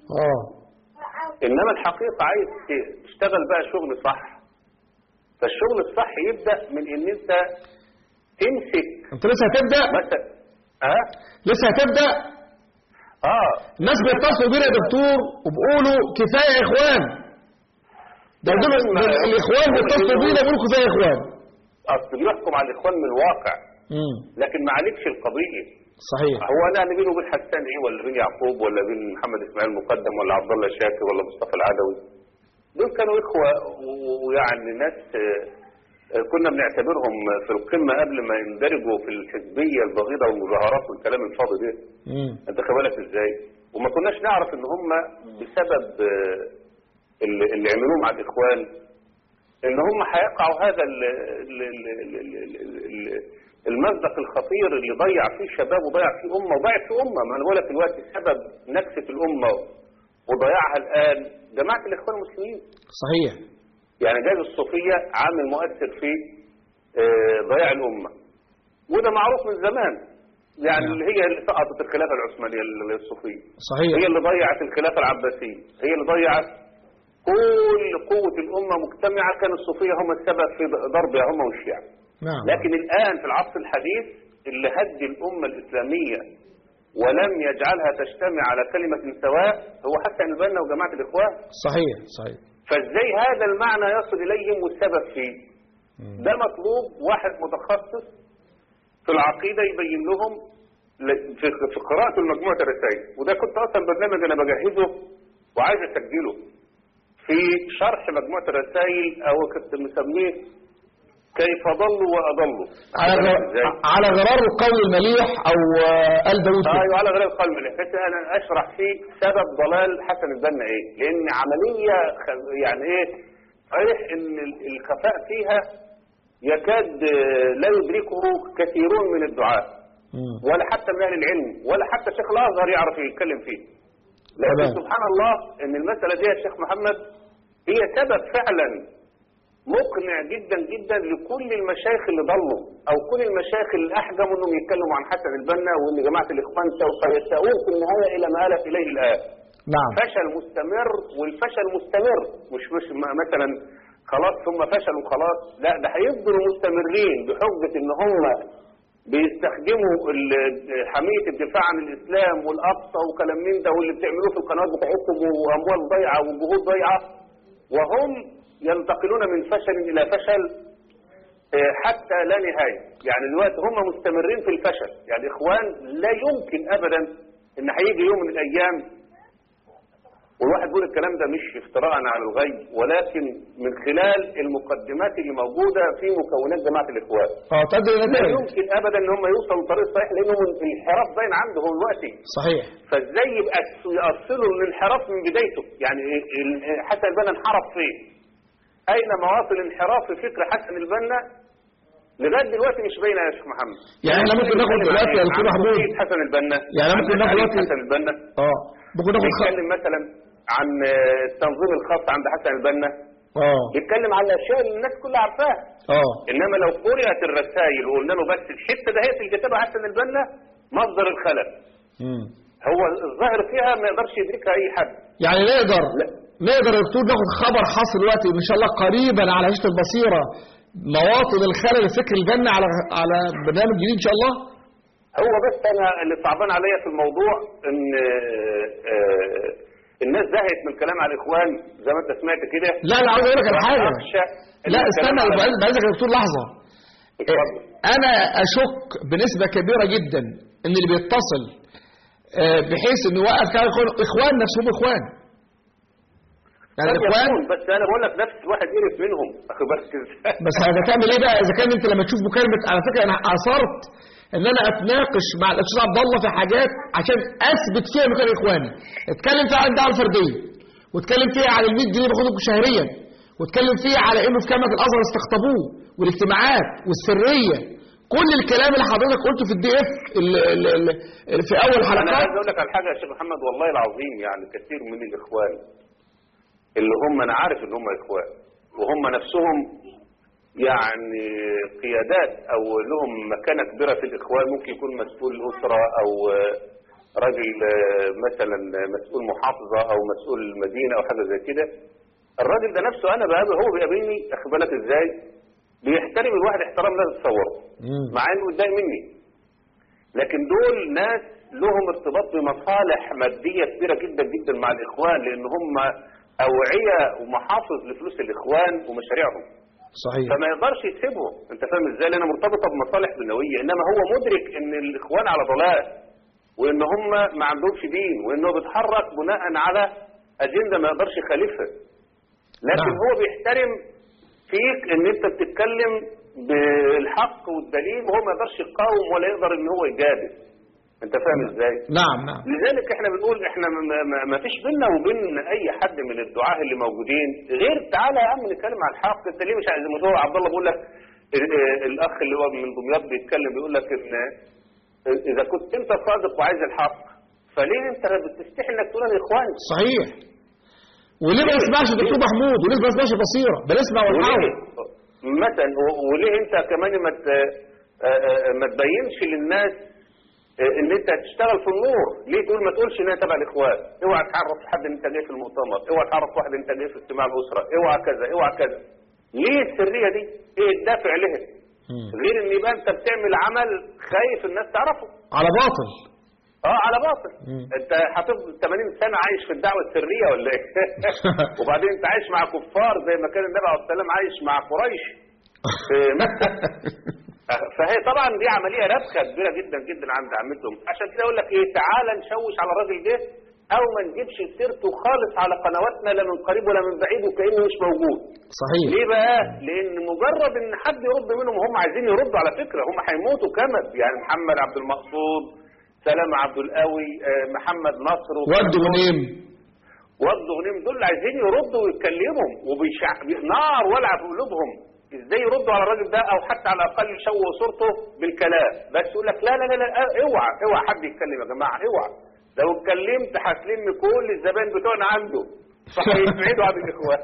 اه انما الحقيقه عايز تشتغل بقى شغل صح فالشغل الصح يبدا من ان انت تمسك انت لسه هتبدا مثلا اه لسه هتبدا اه الناس بيتصلوا بينا يا دكتور وبيقولوا كفايه يا اخوان ده دول دول الاخوان بيتصلوا بينا بيقولوا كفايه يا اخوان اصل بيحكم على الاخوان من الواقع امم لكن ما عليكش القضيه صحيح هو انا اللي بينه وبين حسان ايه ولا بين يعقوب ولا بين محمد اسماعيل مقدم ولا عبد الله شاكر ولا مصطفى العدوي دول كانوا اخوه و- ويعني ناس آه، آه، كنا بنعتبرهم في القمه قبل ما يندرجوا في الحزبيه البغيضه والمظاهرات والكلام الفاضي ده امم انت خد بالك ازاي وما كناش نعرف ان هم بسبب آه، اللي اللي عملوه مع الاخوان ان هم هيقعوا هذا ال- ال- ال- ال- ال- ال- ال- المصدق الخطير اللي ضيع فيه شباب وضيع فيه امه وضيع فيه امه ما انا بقول لك دلوقتي سبب نكسه الامه وضياعها الان جماعه الاخوان المسلمين صحيح يعني جاز الصوفيه عامل مؤثر في آه، ضياع الامه وده معروف من زمان يعني نعم. اللي هي اللي سقطت الخلافه العثمانيه ال- الصوفيه صحيح هي اللي ضيعت الخلافه العباسيه هي اللي ضيعت كل قوه الامه مجتمعه كان الصوفيه هم السبب في ضربها هم والشيعه نعم لكن الآن في العصر الحديث اللي هدي الأمة الإسلامية ولم يجعلها تجتمع على كلمة سواء هو حسن البنا وجماعة الإخوان صحيح صحيح فازاي هذا المعنى يصل إليهم والسبب فيه ده مطلوب واحد متخصص في العقيدة يبين لهم ل- في في قراءة المجموعة الرسائل وده كنت أصلا برنامج أنا بجهزه وعايز أسجله في شرح مجموعة الرسائل أو كنت مسميه كيف ضلوا وأضلوا على غ- إزاي؟ على غرار القول المليح او آه، آل داوود كده. ايوه على غير القلب بحيث انا اشرح فيه سبب ضلال حسن البنا ايه لان عمليه خ- يعني ايه صحيح ان ال- الخفاء فيها يكاد آه، لا يدركه كثيرون من الدعاة مم. ولا حتى من اهل العلم ولا حتى شيخ الازهر يعرف يتكلم فيه لكن تمام. سبحان الله ان المساله دي يا شيخ محمد هي سبب فعلا مقنع جدا جدا لكل المشايخ اللي ضلوا او كل المشايخ اللي احجموا انهم يتكلموا عن حسن البنا وان جماعه الاخوان سوف يساءون في النهايه الى ما الف اليه الان نعم فشل مستمر والفشل مستمر مش مش م- مثلا خلاص ثم فشلوا خلاص لا ده هيفضلوا مستمرين بحجه ان هم بيستخدموا ال- حميه الدفاع عن الاسلام والاقصى وكلام من ده واللي بتعملوه في القنوات بتاعتكم واموال ضايعه وجهود ضايعه وهم ينتقلون من فشل الى فشل آه، حتى لا نهايه يعني دلوقتي هم مستمرين في الفشل يعني اخوان لا يمكن ابدا ان هيجي يوم من الايام والواحد بيقول الكلام ده مش افتراء على الغيب ولكن من خلال المقدمات اللي موجوده في مكونات جماعه الاخوان اه تدري لا نتائج يمكن ابدا ان هم يوصلوا للطريق الصحيح لانهم الانحراف باين عندهم دلوقتي صحيح فازاي يبقى يأصلوا الانحراف من بدايته يعني ال- حسن البنا انحرف فين اين مواصل انحراف في فكر حسن البنا لغايه دلوقتي مش باينه يا شيخ محمد يعني احنا ممكن ناخد دلوقتي يا دكتور عن محمود شخصية حسن البنا يعني عن ممكن ناخد تعريف دلوقتي- حسن البنا اه ممكن ناخد خ... بيتكلم مثلا عن آه، التنظيم الخاص عند حسن البنا اه بيتكلم عن الاشياء اللي الناس كلها عارفاها اه انما لو قرأت الرسائل وقلنا له بس الحته ده هي اللي كتبها حسن البنا مصدر الخلل مم. هو الظاهر فيها ما يقدرش يدركها اي حد يعني نقدر لا. نقدر يا دكتور ناخد خبر حاصل دلوقتي ان شاء الله قريبا على هشة البصيرة مواطن الخلل الفكري الجنة على على برنامج جديد ان شاء الله هو بس انا اللي صعبان عليا في الموضوع ان آه، آه، الناس زهقت من الكلام على الاخوان زي ما انت سمعت كده لا لا عاوز اقول لك على حاجة أخشى إن لا الكلام استنى على- بعد- بعدك يا دكتور لحظة اتفضل. انا اشك بنسبة كبيرة جدا ان اللي بيتصل آه، بحيث انه يوقف كلام الاخوان اخوان نفسهم اخوان يعني قد الاخوان يكون، بس انا بقول لك نفس الواحد قرف منهم اخي بس بس هتعمل ايه بقى اذا كان انت لما تشوف مكالمه على فكره انا اثرت ان انا اتناقش مع الاستاذ عبد الله في حاجات عشان اثبت فيها مكان اخواني اتكلم فيها عن الدعوه الفرديه واتكلم فيها عن ال 100 جنيه باخدهم شهريا واتكلم فيها على انه في جامعه الازهر استقطبوه والاجتماعات والسريه كل الكلام اللي حضرتك قلته في الدي اف في اول انا حلقات عايز اقول لك على حاجه يا شيخ محمد والله العظيم يعني كثير من الاخوان اللي هم انا عارف ان هم اخوان وهم نفسهم يعني قيادات او لهم مكانه كبيره في الاخوان ممكن يكون مسؤول الاسره او راجل آه، مثلا مسؤول محافظة او مسؤول مدينة او حاجة زي كده الراجل ده نفسه انا بقابله هو بيقابلني اخد بالك ازاي بيحترم الواحد احترام لا تتصوره مع انه متضايق مني لكن دول ناس لهم ارتباط بمصالح مادية كبيرة جدا جدا مع الاخوان لان هم اوعية ومحافظ لفلوس الاخوان ومشاريعهم صحيح فما يقدرش يسيبهم انت فاهم ازاي لانها مرتبطه بمصالح دنيويه انما هو مدرك ان الاخوان على ضلال وان هم ما عندهمش دين وانه بيتحرك بناء على اجنده ما يقدرش يخالفها لكن نعم. هو بيحترم فيك ان انت بتتكلم بالحق والدليل وهو ما يقدرش يقاوم ولا يقدر ان هو يجادل انت فاهم ازاي نعم نعم لذلك احنا بنقول احنا ما- ما- ما فيش بينا وبين اي حد من الدعاة اللي موجودين غير تعالى يا عم نتكلم عن الحق انت ليه مش عايز زي ما هو عبد الله بيقول لك ال- اه الاخ اللي هو من دمياط بيتكلم بيقول لك ان اذا كنت انت صادق وعايز الحق فليه انت بتستحي انك تقول انا اخواني صحيح وليه ما نسمعش دكتور محمود وليه ما نسمعش بصيره بنسمع ونحاول وليه مثلا و- وليه انت كمان ما ت- اه اه ما تبينش للناس اه ان انت هتشتغل في النور ليه تقول ما تقولش ان انا تبع الاخوان اوعى تعرف حد ان انت جاي في المؤتمر اوعى تعرف واحد ان انت جاي في اجتماع الاسره اوعى كذا اوعى كذا ليه السريه دي ايه الدافع لها غير ان يبقى انت بتعمل عمل خايف الناس تعرفه على باطل اه على باطل انت هتفضل 80 سنه عايش في الدعوه السريه ولا ايه وبعدين انت عايش مع كفار زي ما كان النبي عليه السلام عايش مع قريش في مكه فهي طبعا دي عمليه ربكه كبيره جدا جدا عند عمتهم عشان كده اقول لك ايه تعالى نشوش على الراجل ده او ما نجيبش سيرته خالص على قنواتنا لا من قريب ولا من بعيد وكانه مش موجود صحيح ليه بقى؟ لأن مجرد إن حد يرد منهم هم عايزين يردوا على فكرة هم هيموتوا كمد يعني محمد عبد المقصود سلام عبد القوي آه، محمد نصر ود غنيم ود غنيم دول عايزين يردوا ويتكلموا وبيشع نار ولع في قلوبهم ازاي يردوا على الراجل ده او حتى على الاقل يشوهوا صورته بالكلام بس يقول لك لا لا لا, لا آه، اوعى اوعى حد يتكلم يا جماعه اوعى لو اتكلمت هتلم كل الزبائن بتوعنا عنده فهيبعدوا عن الاخوان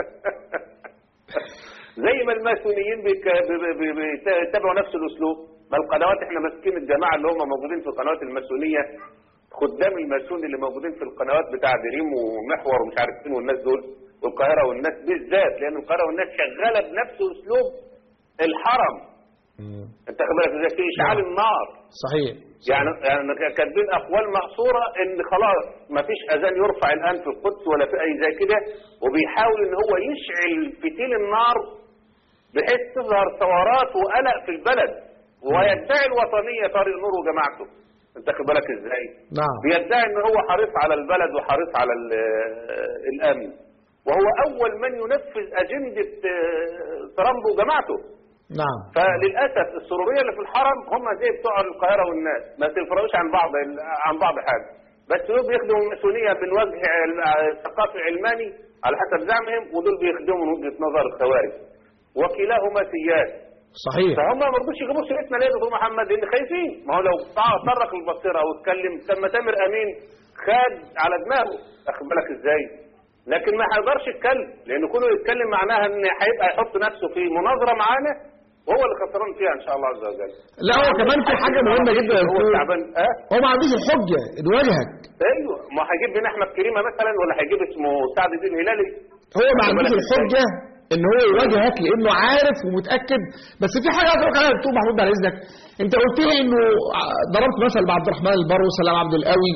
زي ما الماسونيين بيك- بي- بي- بي- بيتبعوا نفس الاسلوب ما القنوات احنا ماسكين الجماعه اللي هم موجودين في القنوات الماسونيه خدام الماسون اللي موجودين في القنوات بتاع دريم ومحور ومش عارف فين والناس دول والقاهره والناس بالذات لان القاهره والناس شغاله بنفس اسلوب الحرم انت خد بالك ازاي في اشعال النار صحيح يعني يعني كاتبين اقوال مقصوره ان خلاص ما فيش اذان يرفع الان في القدس ولا في اي زي كده وبيحاول ان هو يشعل فتيل النار بحيث تظهر ثورات وقلق في البلد ويدعي الوطنيه طارق نور وجماعته انت خد بالك ازاي نعم بيدعي ان هو حريص على البلد وحريص على ال- الامن وهو اول من ينفذ اجنده آه، ترامب وجماعته نعم فللاسف السروريه اللي في الحرم هم زي بتوع القاهره والناس ما تفرقوش عن بعض عن بعض حاجه بس دول بيخدموا الماسونيه من وجه ثقافي علماني على حسب زعمهم ودول بيخدموا من وجهه نظر الخوارج وكلاهما سياد صحيح فهم ما رضوش يجيبوا سيرتنا ليه يا دكتور محمد لان خايفين ما هو لو طرق البصيره واتكلم كان ما تامر امين خد على دماغه اخد بالك ازاي لكن ما هيقدرش يتكلم لان كونه يتكلم معناها ان هيبقى يحط نفسه في مناظره معانا وهو اللي خسران فيها ان شاء الله عز وجل لا هو كمان في حاجه مهمه جدا يا هو دكتور تعبان اه هو ما عندوش الحجه انه يواجهك ايوه ما هيجيب لنا احمد كريمه مثلا ولا هيجيب اسمه سعد الدين هلالي هو ما واخد عندوش بالك إزاي؟ الحجه ان هو يواجهك لانه عارف ومتاكد بس في حاجه عايز اقول لك عليها يا دكتور محمود بعد اذنك انت قلت لي انه ع- ضربت مثل مع عبد الرحمن البر وسلام عبد القوي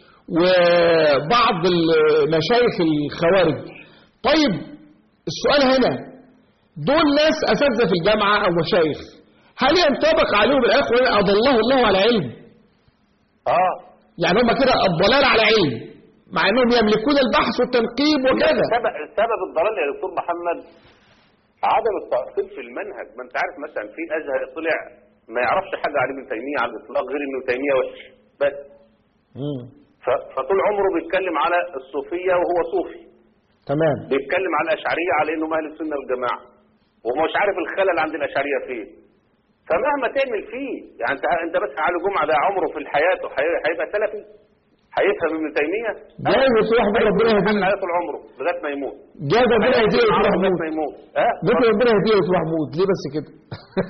وبعض المشايخ الخوارج طيب السؤال هنا دول ناس اساتذه في الجامعه او مشايخ هل ينطبق عليهم الاخوه اضله الله على علم اه يعني هم كده الضلال على علم مع انهم يملكون البحث والتنقيب وكذا سبب سبب الضلال يا دكتور محمد عدم التأصيل في المنهج ما انت عارف مثلا في ازهر طلع ما يعرفش حاجه عن ابن تيميه على الاطلاق غير انه تيميه وحش بس ف- فطول عمره بيتكلم على الصوفيه وهو صوفي تمام بيتكلم على الاشعريه على انه اهل السنه والجماعه ومش عارف الخلل عند الاشعريه فين فمهما تعمل فيه يعني انت انت بس علي جمعه ده عمره في حياته هي- هيبقى سلفي هيفهم ابن تيميه جايز يصلح بيه ربنا هيفهم يهديه عليه طول عمره لغايه ما يموت جايز ربنا يهديه يا دكتور لغايه محمود ما يموت ها جايز ربنا يهديه يا دكتور محمود ليه بس كده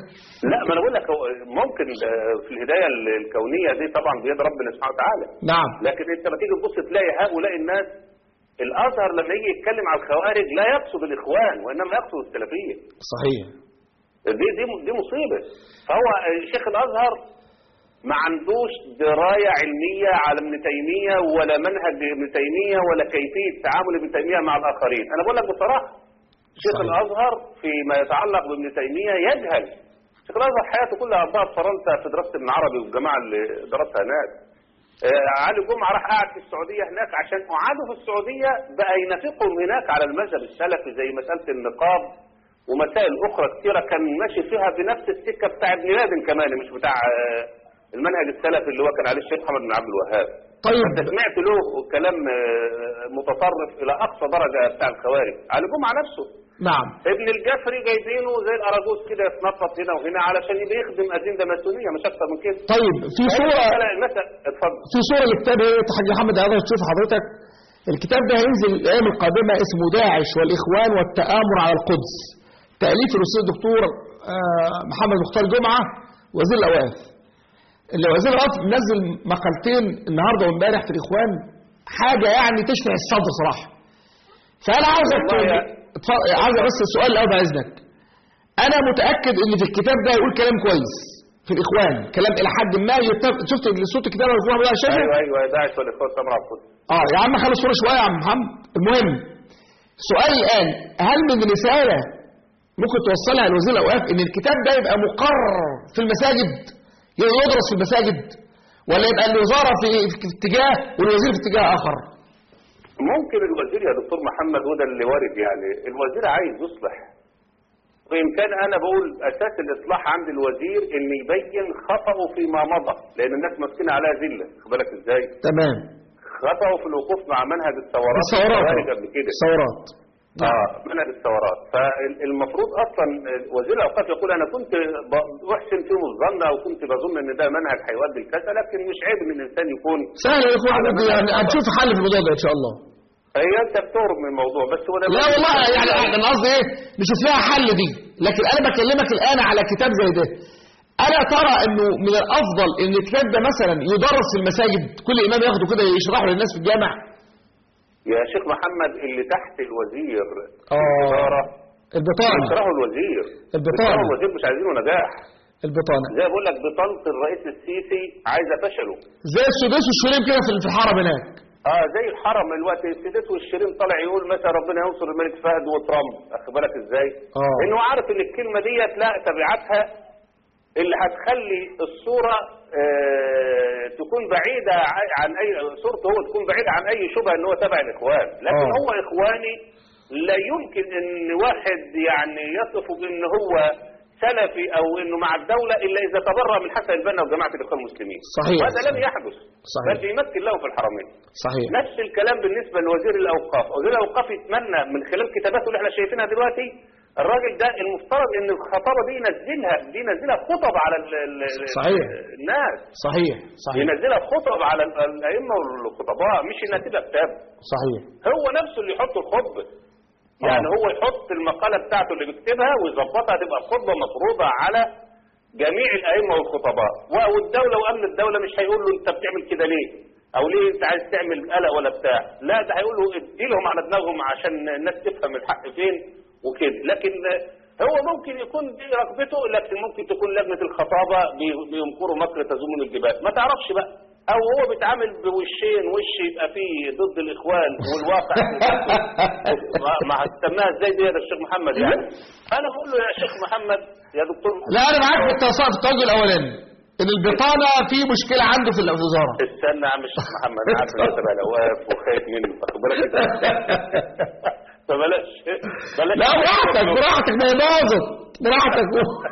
لا ما انا بقول لك هو ممكن آه، في الهدايه الكونيه دي طبعا بيد ربنا سبحانه وتعالى نعم لكن انت لما تيجي تبص تلاقي هؤلاء الناس الازهر لما يجي يتكلم على الخوارج لا يقصد الاخوان وانما يقصد السلفيه صحيح دي دي دي مصيبه فهو شيخ الازهر ما عندوش درايه علميه على ابن تيميه ولا منهج ابن تيميه ولا كيفيه تعامل ابن تيميه مع الاخرين انا بقول لك بصراحه شيخ صحيح. الازهر فيما يتعلق بابن تيميه يجهل شيخ الازهر حياته كلها قضاها في فرنسا في دراسه ابن عربي والجماعه اللي درسها هناك آه، علي جمعه راح قاعد في السعوديه هناك عشان قعدوا في السعوديه بقى ينافقهم هناك على المذهب السلفي زي مساله النقاب ومسائل اخرى كثيره كان ماشي فيها بنفس السكه بتاع ابن لادن كمان مش بتاع آه، المنهج السلفي اللي هو كان عليه الشيخ محمد بن عبد الوهاب طيب انت سمعت له كلام آه، متطرف الى اقصى درجه بتاع الخوارج علي جمعه نفسه نعم ابن الجفري جايبينه زي الاراجوز كده يتنطط هنا وهنا علشان يبقى يخدم اجنده ماسونيه مش اكتر من كده طيب في فهي صورة المسألة المسألة اتفضل في صورة لكتاب ايه حاج محمد هذا تشوف حضرتك الكتاب ده هينزل الايام القادمة اسمه داعش والاخوان والتآمر على القدس تأليف الأستاذ الدكتور آه، محمد مختار جمعة وزير الأوقاف اللي وزير الأوقاف منزل مقالتين النهارده وامبارح في الإخوان حاجة يعني تشفع الصدر صراحة فأنا عاوزك والله تقول- يا- اتفضل- عاوز بس السؤال الأول بعد إذنك أنا متأكد إن في الكتاب ده يقول كلام كويس في الإخوان كلام إلى حد ما يتفق شفت صوت الكتاب اللي الإخوان بقى شايفه ايوه ايوه داعش والاخوان سمر على القدس اه يا عم خلص صورة شوية يا عم محمد المهم سؤال الآن هل من رسالة ممكن توصلها لوزير الأوقاف إن الكتاب ده يبقى مقرر في المساجد يدرس في المساجد ولا يبقى الوزارة في في اتجاه والوزير في اتجاه آخر ممكن الوزير يا دكتور محمد وده اللي وارد يعني الوزير عايز يصلح وإن كان أنا بقول أساس الإصلاح عند الوزير إن يبين خطأه فيما مضى لأن الناس ماسكين عليها ذلة خد بالك إزاي؟ تمام خطأه في الوقوف مع منهج الثورات الثورات الخوارج قبل كده الثورات اه منهج الثورات فالمفروض اصلا وزير الاوقاف يقول انا كنت ب- احسن فيهم الظن او كنت بظن ان ده منهج هيؤدي لكذا لكن مش عيب ان الانسان يكون سهل يا اخوان على منهج يعني الثورات. هنشوف حل في الموضوع ده ان شاء الله هي انت بتهرب من الموضوع بس هو ده لا والله يعني انا قصدي ايه نشوف لها حل دي لكن انا بكلمك الان على كتاب زي ده الا ترى انه من الافضل ان الكتاب ده مثلا يدرس في المساجد كل امام ياخده كده يشرحه للناس في الجامع يا شيخ محمد اللي تحت الوزير اه الإدارة البطانه بيكرهوا الوزير البطانة. بيكرهوا الوزير مش عايزينه نجاح البطانه زي بقول لك بطانة الرئيس السيسي عايزة فشله زي السديس والشريم كده في في الحرم هناك اه زي الحرم الوقت السيدات والشيرين طالع يقول مثلا ربنا ينصر الملك فهد وترامب اخد بالك ازاي؟ اه لانه عارف ان الكلمه ديت لا تبعاتها اللي هتخلي الصوره آه تكون بعيده ع- عن اي صورته هو تكون بعيده عن اي شبهه ان هو تبع الاخوان، لكن آه. هو اخواني لا يمكن ان واحد يعني يصفه بان هو سلفي او انه مع الدوله الا اذا تبرأ من حسن البنا وجماعه الاخوان المسلمين. صحيح. وهذا لم يحدث صحيح. بل بيمثل له في الحرمين. صحيح نفس الكلام بالنسبة لوزير الأوقاف وزير الأوقاف يتمنى من خلال كتاباته اللي احنا شايفينها دلوقتي الراجل ده المفترض ان الخطابة دي ينزلها دي ينزلها خطب على ال ال ال- صحيح. الناس صحيح صحيح ينزلها خطب على ال- الأئمة والخطباء مش انها تبقى كتاب صحيح هو نفسه اللي يحط الخطبة يعني هو يحط المقالة بتاعته اللي بيكتبها ويظبطها تبقى خطبة مفروضة على جميع الأئمة والخطباء والدولة وأمن الدولة مش هيقول له أنت بتعمل كده ليه أو ليه أنت عايز تعمل قلق ولا بتاع لا ده هيقول له ادي لهم على دماغهم عشان الناس تفهم الحق فين وكده لكن هو ممكن يكون دي رغبته لكن ممكن تكون لجنة الخطابة بي- بيمكروا مكر تزوم الجبال ما تعرفش بقى او هو بيتعامل بوشين وش يبقى فيه ضد الاخوان والواقع ما- ما هتسميها ازاي دي يا شيخ محمد يعني انا بقول له يا شيخ محمد يا دكتور لا انا معاك في التصرف في التوجه الاولاني ان البطانه في مشكله عنده في الوزاره استنى يا عم الشيخ محمد انا عارف ان انت بقى واقف وخايف منه واخد بالك انت فبلاش بلاش لا براحتك براحتك ما هي باظت براحتك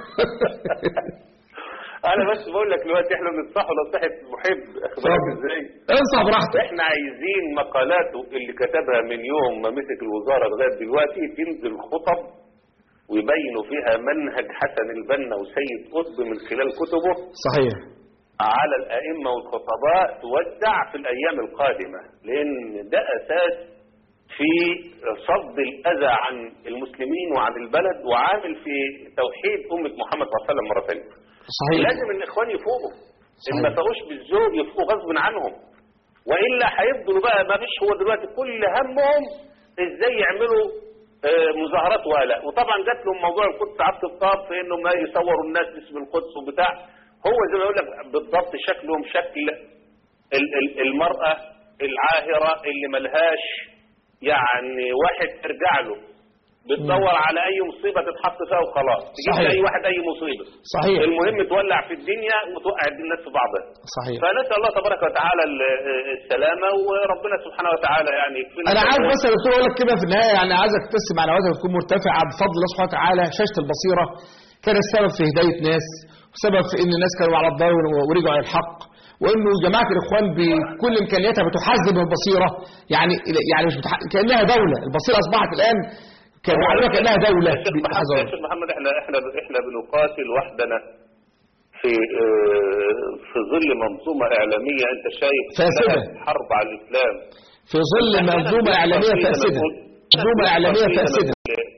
انا بس بقول لك دلوقتي احنا بننصحه نصيحه محب واخد بالك اتفضل. ازاي انصح براحتك احنا عايزين مقالاته اللي كتبها من يوم ما مسك الوزاره لغايه دلوقتي تنزل خطب ويبينوا فيها منهج حسن البنا وسيد قطب من خلال كتبه صحيح على الأئمة والخطباء توزع في الأيام القادمة لأن ده أساس في صد الأذى عن المسلمين وعن البلد وعامل في توحيد أمة محمد صلى الله عليه وسلم مرة ثانية صحيح لازم الإخوان يفوقوا إن صحيح. ما فاقوش بالزور يفوقوا غصب عنهم وإلا هيفضلوا بقى ما فيش هو دلوقتي كل همهم إزاي يعملوا آه، مظاهرات وقلق وطبعا جات لهم موضوع القدس عبد الطاب في انهم ما يصوروا الناس باسم القدس وبتاع هو زي ما يقول لك بالضبط شكلهم شكل ال- ال- المرأة العاهرة اللي ملهاش يعني واحد ترجع له بتدور على اي مصيبة تتحط فيها وخلاص تجيب صحيح. اي واحد اي مصيبة صحيح. المهم تولع في الدنيا وتوقع الناس في بعضها صحيح فنسأل الله تبارك وتعالى ال- السلامة وربنا سبحانه وتعالى يعني يكفينا انا عايز شر. بس يا دكتور اقول لك كده في النهايه يعني عايزك تقسم على وزنك تكون مرتفعه بفضل الله سبحانه وتعالى شاشه البصيره كان السبب في هدايه ناس وسبب في ان الناس كانوا على الضال ورجعوا على الحق وانه جماعه الاخوان بكل امكانياتها بتحزب البصيره يعني يعني مش بتح... كانها دوله البصيره اصبحت الان كان معلومه كانها دوله يا شيخ محمد يا شيخ محمد احنا احنا احنا بنقاتل وحدنا في آه، في ظل منظومه اعلاميه انت شايف فاسدة. إنها حرب على الاسلام في ظل منظومه اعلاميه فاسده منظومه اعلاميه فاسده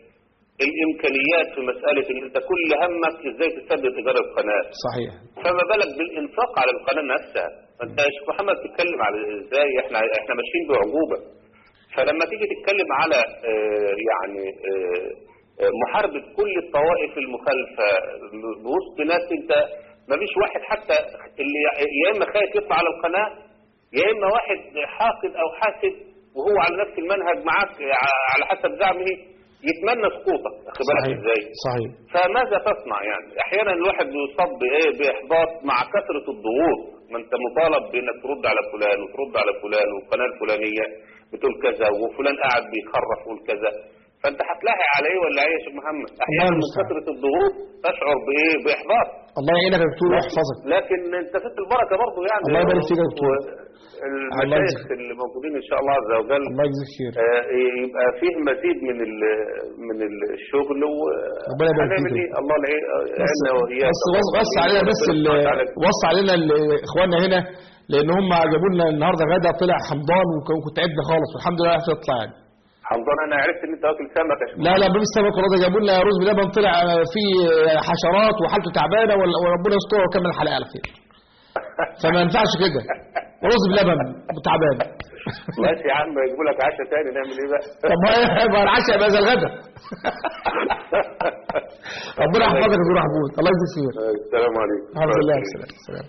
الامكانيات في مساله ان انت كل همك ازاي تثبت ايجار القناه صحيح فما بالك بالانفاق على القناه نفسها انت يا شيخ محمد تتكلم على ازاي احنا احنا ماشيين بعجوبه فلما تيجي تتكلم على آه، يعني آه، آه، محاربه كل الطوائف المخالفه بوسط ناس انت ما فيش واحد حتى اللي يا اما خايف يطلع على القناه يا اما واحد حاقد او حاسد وهو على نفس المنهج معاك ع- على حسب زعمه يتمنى سقوطك واخد بالك صحيح ازاي صحيح فماذا تصنع يعني احيانا الواحد بيصاب بايه باحباط مع كثره الضغوط ما انت مطالب بانك ترد على فلان وترد على فلان والقناه الفلانيه بتقول كذا وفلان قاعد بيخرف يقول كذا فانت هتلاحق على ايه ولا ايه يا شيخ محمد احيانا من المستعان. كثره الضغوط تشعر بايه باحباط الله يعينك يا دكتور ويحفظك لكن انت فيت البركه برضه يعني الله يبارك فيك يا دكتور. الله المشايخ يجزيك. اللي موجودين ان شاء الله عز وجل الله يجزيك خير آه، يبقى فيه مزيد من ال- من الشغل و ربنا يبارك هنعمل فيك. ايه الله العين بس عنا وإياك بس وص وص علينا بس ال- وص علينا ال- اخواننا هنا لان هم جابوا لنا النهارده غدا طلع حمضان وك- وكنت عدنا خالص والحمد لله عرفت يطلع يعني حمضان انا عرفت ان انت واكل سمك يا شيخ لا لا باب السمك والله ده جابوا لنا رز بلبن طلع فيه حشرات وحالته تعبانه وال- وربنا يستر وكمل الحلقه على خير فما ينفعش كده رز بلبن تعبان بس يا عم يجيبوا لك عشاء تاني نعمل ايه بقى طب ما ما العشاء يبقى زي الغدا ربنا يحفظك يا دكتور محمود الله يجزيك خير السلام عليكم الحمد لله سلام سلام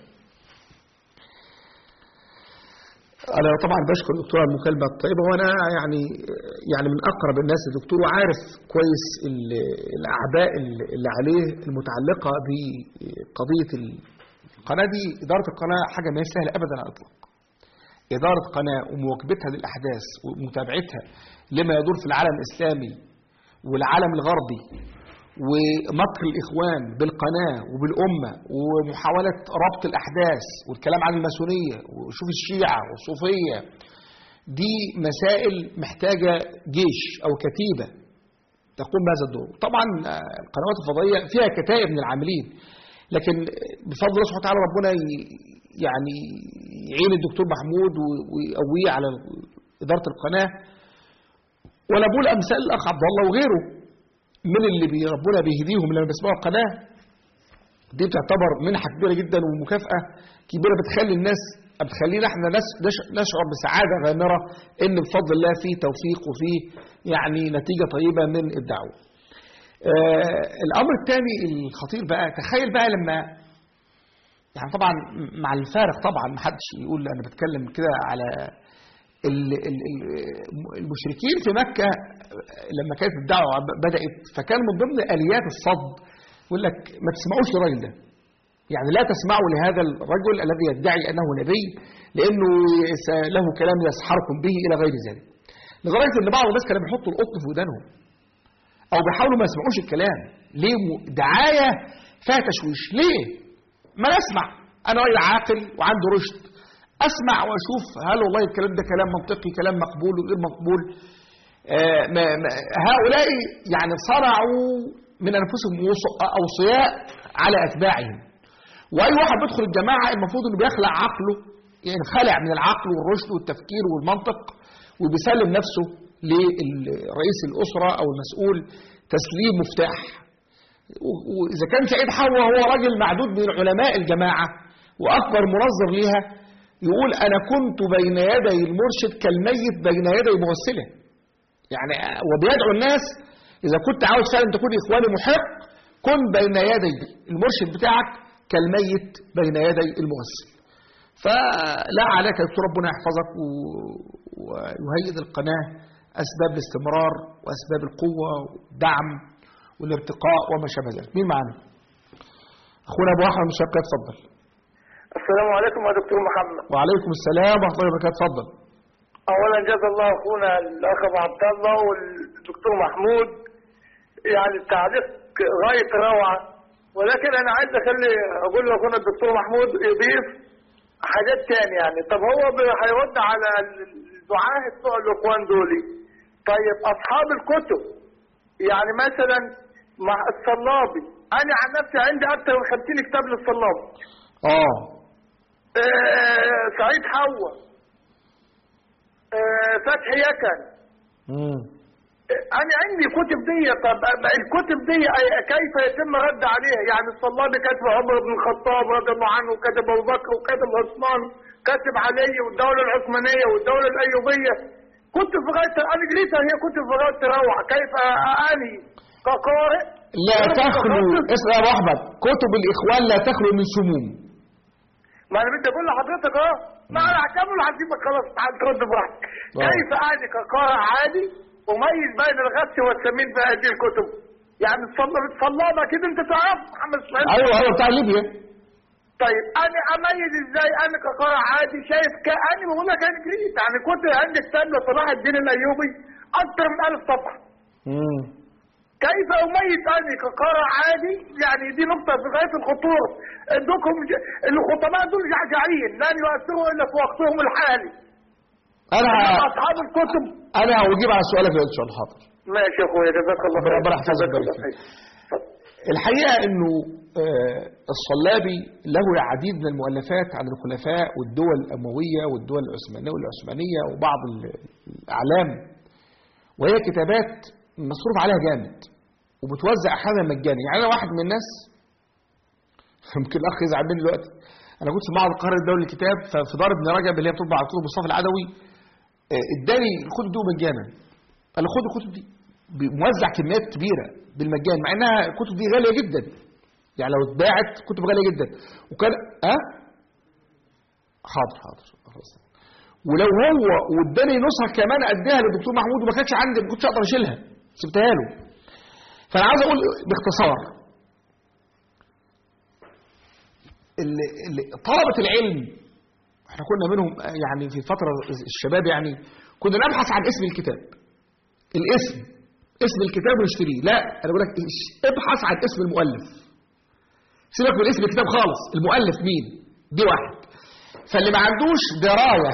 انا طبعا بشكر الدكتوره على المكالمه الطيبه وانا يعني يعني من اقرب الناس للدكتور وعارف كويس ال- الاعباء ال- اللي عليه المتعلقه بقضيه القناه دي اداره القناه حاجه ما هي سهله ابدا على الاطلاق اداره قناه ومواكبتها للاحداث ومتابعتها لما يدور في العالم الاسلامي والعالم الغربي ومكر الإخوان بالقناة وبالأمة ومحاولة ربط الأحداث والكلام عن الماسونية وشوف الشيعة والصوفية دي مسائل محتاجة جيش أو كتيبة تقوم بهذا الدور طبعا آه، القنوات الفضائية فيها كتائب من العاملين لكن بفضل الله سبحانه وتعالى ربنا ي- يعني يعين الدكتور محمود و- ويقويه على إدارة القناة ولا بقول أمثال الأخ عبد الله وغيره من اللي بي- ربنا بيهديهم لما بيسمعوا القناة دي بتعتبر منحة كبيرة جدا ومكافأة كبيرة بتخلي الناس بتخلينا احنا نس- نش- نشعر بسعادة غامرة ان بفضل الله في توفيق وفي يعني نتيجة طيبة من الدعوة. آه الامر الثاني الخطير بقى تخيل بقى لما يعني طبعا مع الفارق طبعا ما حدش يقول انا بتكلم كده على ال- ال- ال- المشركين في مكة لما كانت الدعوة بدأت فكان من ضمن آليات الصد يقول لك ما تسمعوش للراجل ده يعني لا تسمعوا لهذا الرجل الذي يدعي أنه نبي لأنه س- له كلام يسحركم به إلى غير ذلك لغاية أن بعض الناس كانوا بيحطوا القطن في ودانهم أو بيحاولوا ما يسمعوش الكلام ليه م- دعاية فيها تشويش ليه ما نسمع أنا راجل عاقل وعنده رشد أسمع وأشوف هل والله الكلام ده كلام منطقي كلام مقبول وغير مقبول آه، ما- ما- هؤلاء يعني صنعوا من أنفسهم وص- أوصياء على أتباعهم وأي واحد بيدخل الجماعة المفروض إنه بيخلع عقله يعني خلع من العقل والرشد والتفكير والمنطق وبيسلم نفسه لرئيس الأسرة أو المسؤول تسليم مفتاح و- وإذا كان سعيد حوا هو راجل معدود من علماء الجماعة وأكبر منظر ليها يقول أنا كنت بين يدي المرشد كالميت بين يدي مغسله يعني وبيدعو الناس إذا كنت عاوز فعلا تكون إخواني محق كن بين يدي المرشد بتاعك كالميت بين يدي المغسل فلا عليك يا دكتور ربنا يحفظك و- ويهيئ القناة أسباب الاستمرار وأسباب القوة والدعم والارتقاء وما شابه ذلك مين معنا أخونا أبو أحمد من شقة اتفضل السلام عليكم يا دكتور محمد وعليكم السلام ورحمة الله وبركاته اتفضل اولا جزا الله اخونا الاخ ابو عبد الله والدكتور محمود يعني التعليق غايه روعه ولكن انا عايز اخلي اقول لاخونا الدكتور محمود يضيف حاجات تاني يعني طب هو بي- هيرد على الدعاة بتوع الاخوان دول طيب اصحاب الكتب يعني مثلا مع الصلابي انا عن نفسي عندي اكتر من 50 كتاب للصلابي اه آه، سعيد حوا آه، فتحي يكن مم. انا عندي كتب دي طب أما الكتب دي أي- كيف يتم رد عليها يعني الصلابي كتب عمر بن الخطاب رضي الله عنه وكتب ابو بكر وكتب عثمان كتب علي والدوله العثمانيه والدوله الايوبيه كتب في غايه انا قريتها هي كتب في غايه الروعه كيف اني كقارئ لا غير تخلو متخصص. اسمع يا ابو احمد كتب الاخوان لا تخلو من سموم ما انا بدي اقول لحضرتك اه ما انا هكمل هسيبك خلاص تعال ترد براحتك آه. كيف اني كقارئ عادي اميز بين الغث والسمين في هذه الكتب يعني الصلاه الصلابه اكيد انت تعرف محمد اسماعيل ايوه ايوه بتاع ليبيا طيب انا اميز ازاي انا كقارئ عادي شايف كاني بقول لك انا جريت يعني كنت عندي كتاب لصلاح الدين الايوبي اكثر من 1000 صفحه مم. كيف اميز اني كقارئ عادي يعني دي نقطه في غايه الخطوره عندكم ج- الخطباء دول جعجعين لن يؤثروا الا في وقتهم الحالي انا إنما اصحاب الكتب انا هجيب على سؤالك يا دكتور حاضر ماشي يا اخويا جزاك الله خير ربنا يحفظك جزاك ويبارك الله فيك. خير. الحقيقة أنه آه، الصلابي له العديد من المؤلفات عن الخلفاء والدول الأموية والدول العثمانية والعثمانية وبعض ال- الأعلام وهي كتابات مصروف عليها جامد وبتوزع أحيانا مجاني يعني أنا واحد من الناس يمكن الأخ يزعل مني دلوقتي أنا كنت في معهد القاهرة الدولي للكتاب ففي دار ابن رجب اللي هي بتطبع على كتب مصطفى العدوي آه، اداني الكتب دي مجانا قال لي خد الكتب دي موزع كميات كبيره بالمجان مع انها الكتب دي غاليه جدا يعني لو اتباعت كتب غاليه جدا وكان اه حاضر حاضر خلاص ولو هو واداني نسخه كمان اديها للدكتور محمود وما كانتش عندي ما كنتش اقدر اشيلها سبتها له فانا عاوز اقول باختصار ال- ال- طلبه العلم احنا كنا منهم يعني في فتره الشباب يعني كنا نبحث عن اسم الكتاب الاسم اسم الكتاب ونشتريه لا انا بقول لك إيش- ابحث عن اسم المؤلف سيبك من اسم الكتاب خالص المؤلف مين دي واحد فاللي ما عندوش درايه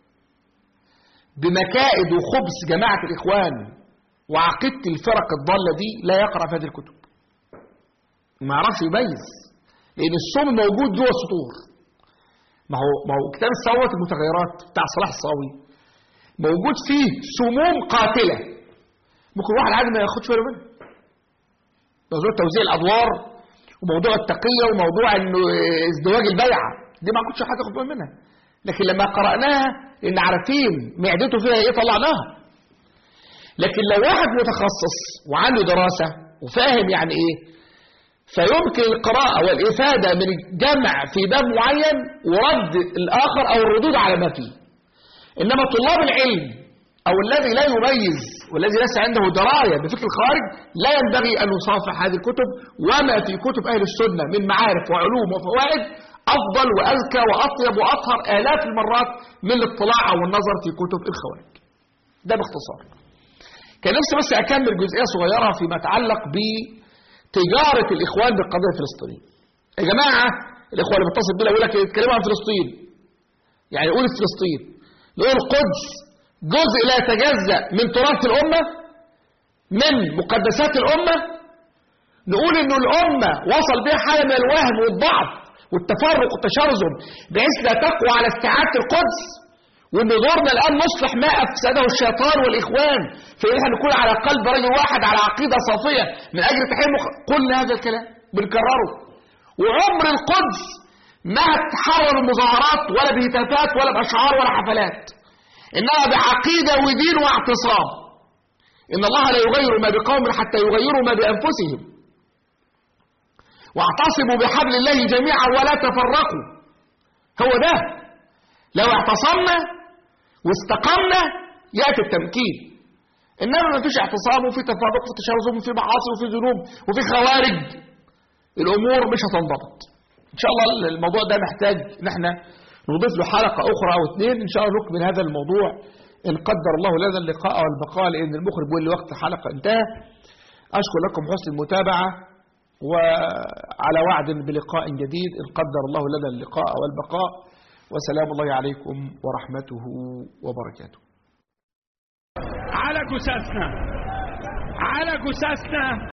بمكائد وخبث جماعه الاخوان وعقيده الفرق الضاله دي لا يقرا في هذه الكتب ما يعرفش يميز لان السم موجود جوه السطور ما هو ما هو كتاب الثوره المتغيرات بتاع صلاح الصاوي موجود فيه سموم قاتله ممكن واحد عادي ما ياخدش باله منها موضوع توزيع الادوار وموضوع التقيه وموضوع انه ازدواج البيعه دي ما كنتش حد ياخد باله منها لكن لما قراناها لان عارفين معدته فيها ايه طلعناها لكن لو واحد متخصص وعنده دراسه وفاهم يعني ايه فيمكن القراءة والإفادة من الجمع في باب معين ورد الآخر أو الردود على ما فيه إنما طلاب العلم أو الذي لا يميز والذي ليس عنده دراية بفكر الخارج لا ينبغي أن يصافح هذه الكتب وما في كتب أهل السنة من معارف وعلوم وفوائد أفضل وأزكى وأطيب وأطهر آلاف المرات من الاطلاع أو النظر في كتب الخوارج ده باختصار كان نفسي بس أكمل جزئية صغيرة فيما يتعلق بتجارة الإخوان بالقضية الفلسطينية يا جماعة الإخوان اللي بيتصل بينا يقول لك يتكلموا عن فلسطين يعني يقول فلسطين نقول القدس جزء لا يتجزأ من تراث الأمة من مقدسات الأمة نقول إنه الأمة وصل بها حالة من الوهم والضعف والتفرق والتشرذم بحيث لا تقوى على استعادة القدس وان دورنا الان نصلح ما افسده الشيطان والاخوان في ان احنا نكون على قلب رجل واحد على عقيده صافيه من اجل تحقيق مخ... قلنا هذا الكلام بنكرره وعمر القدس ما هتحرر المظاهرات ولا بهتافات ولا باشعار ولا حفلات انما بعقيده ودين واعتصام ان الله لا يغير ما بقوم حتى يغيروا ما بانفسهم واعتصموا بحبل الله جميعا ولا تفرقوا هو ده لو اعتصمنا واستقمنا ياتي التمكين انما ما فيش اعتصام وفي تفرق وفي تشاؤم وفي معاصي وفي ذنوب وفي خوارج الامور مش هتنضبط ان شاء الله الموضوع ده محتاج ان احنا نضيف له حلقه اخرى او اثنين ان شاء الله نكمل هذا الموضوع ان قدر الله لنا اللقاء والبقاء لان المخرج بيقول لي وقت الحلقه انتهى اشكر لكم حسن المتابعه وعلى وعد بلقاء جديد ان قدر الله لنا اللقاء والبقاء وسلام الله عليكم ورحمته وبركاته على جثثنا على جثثنا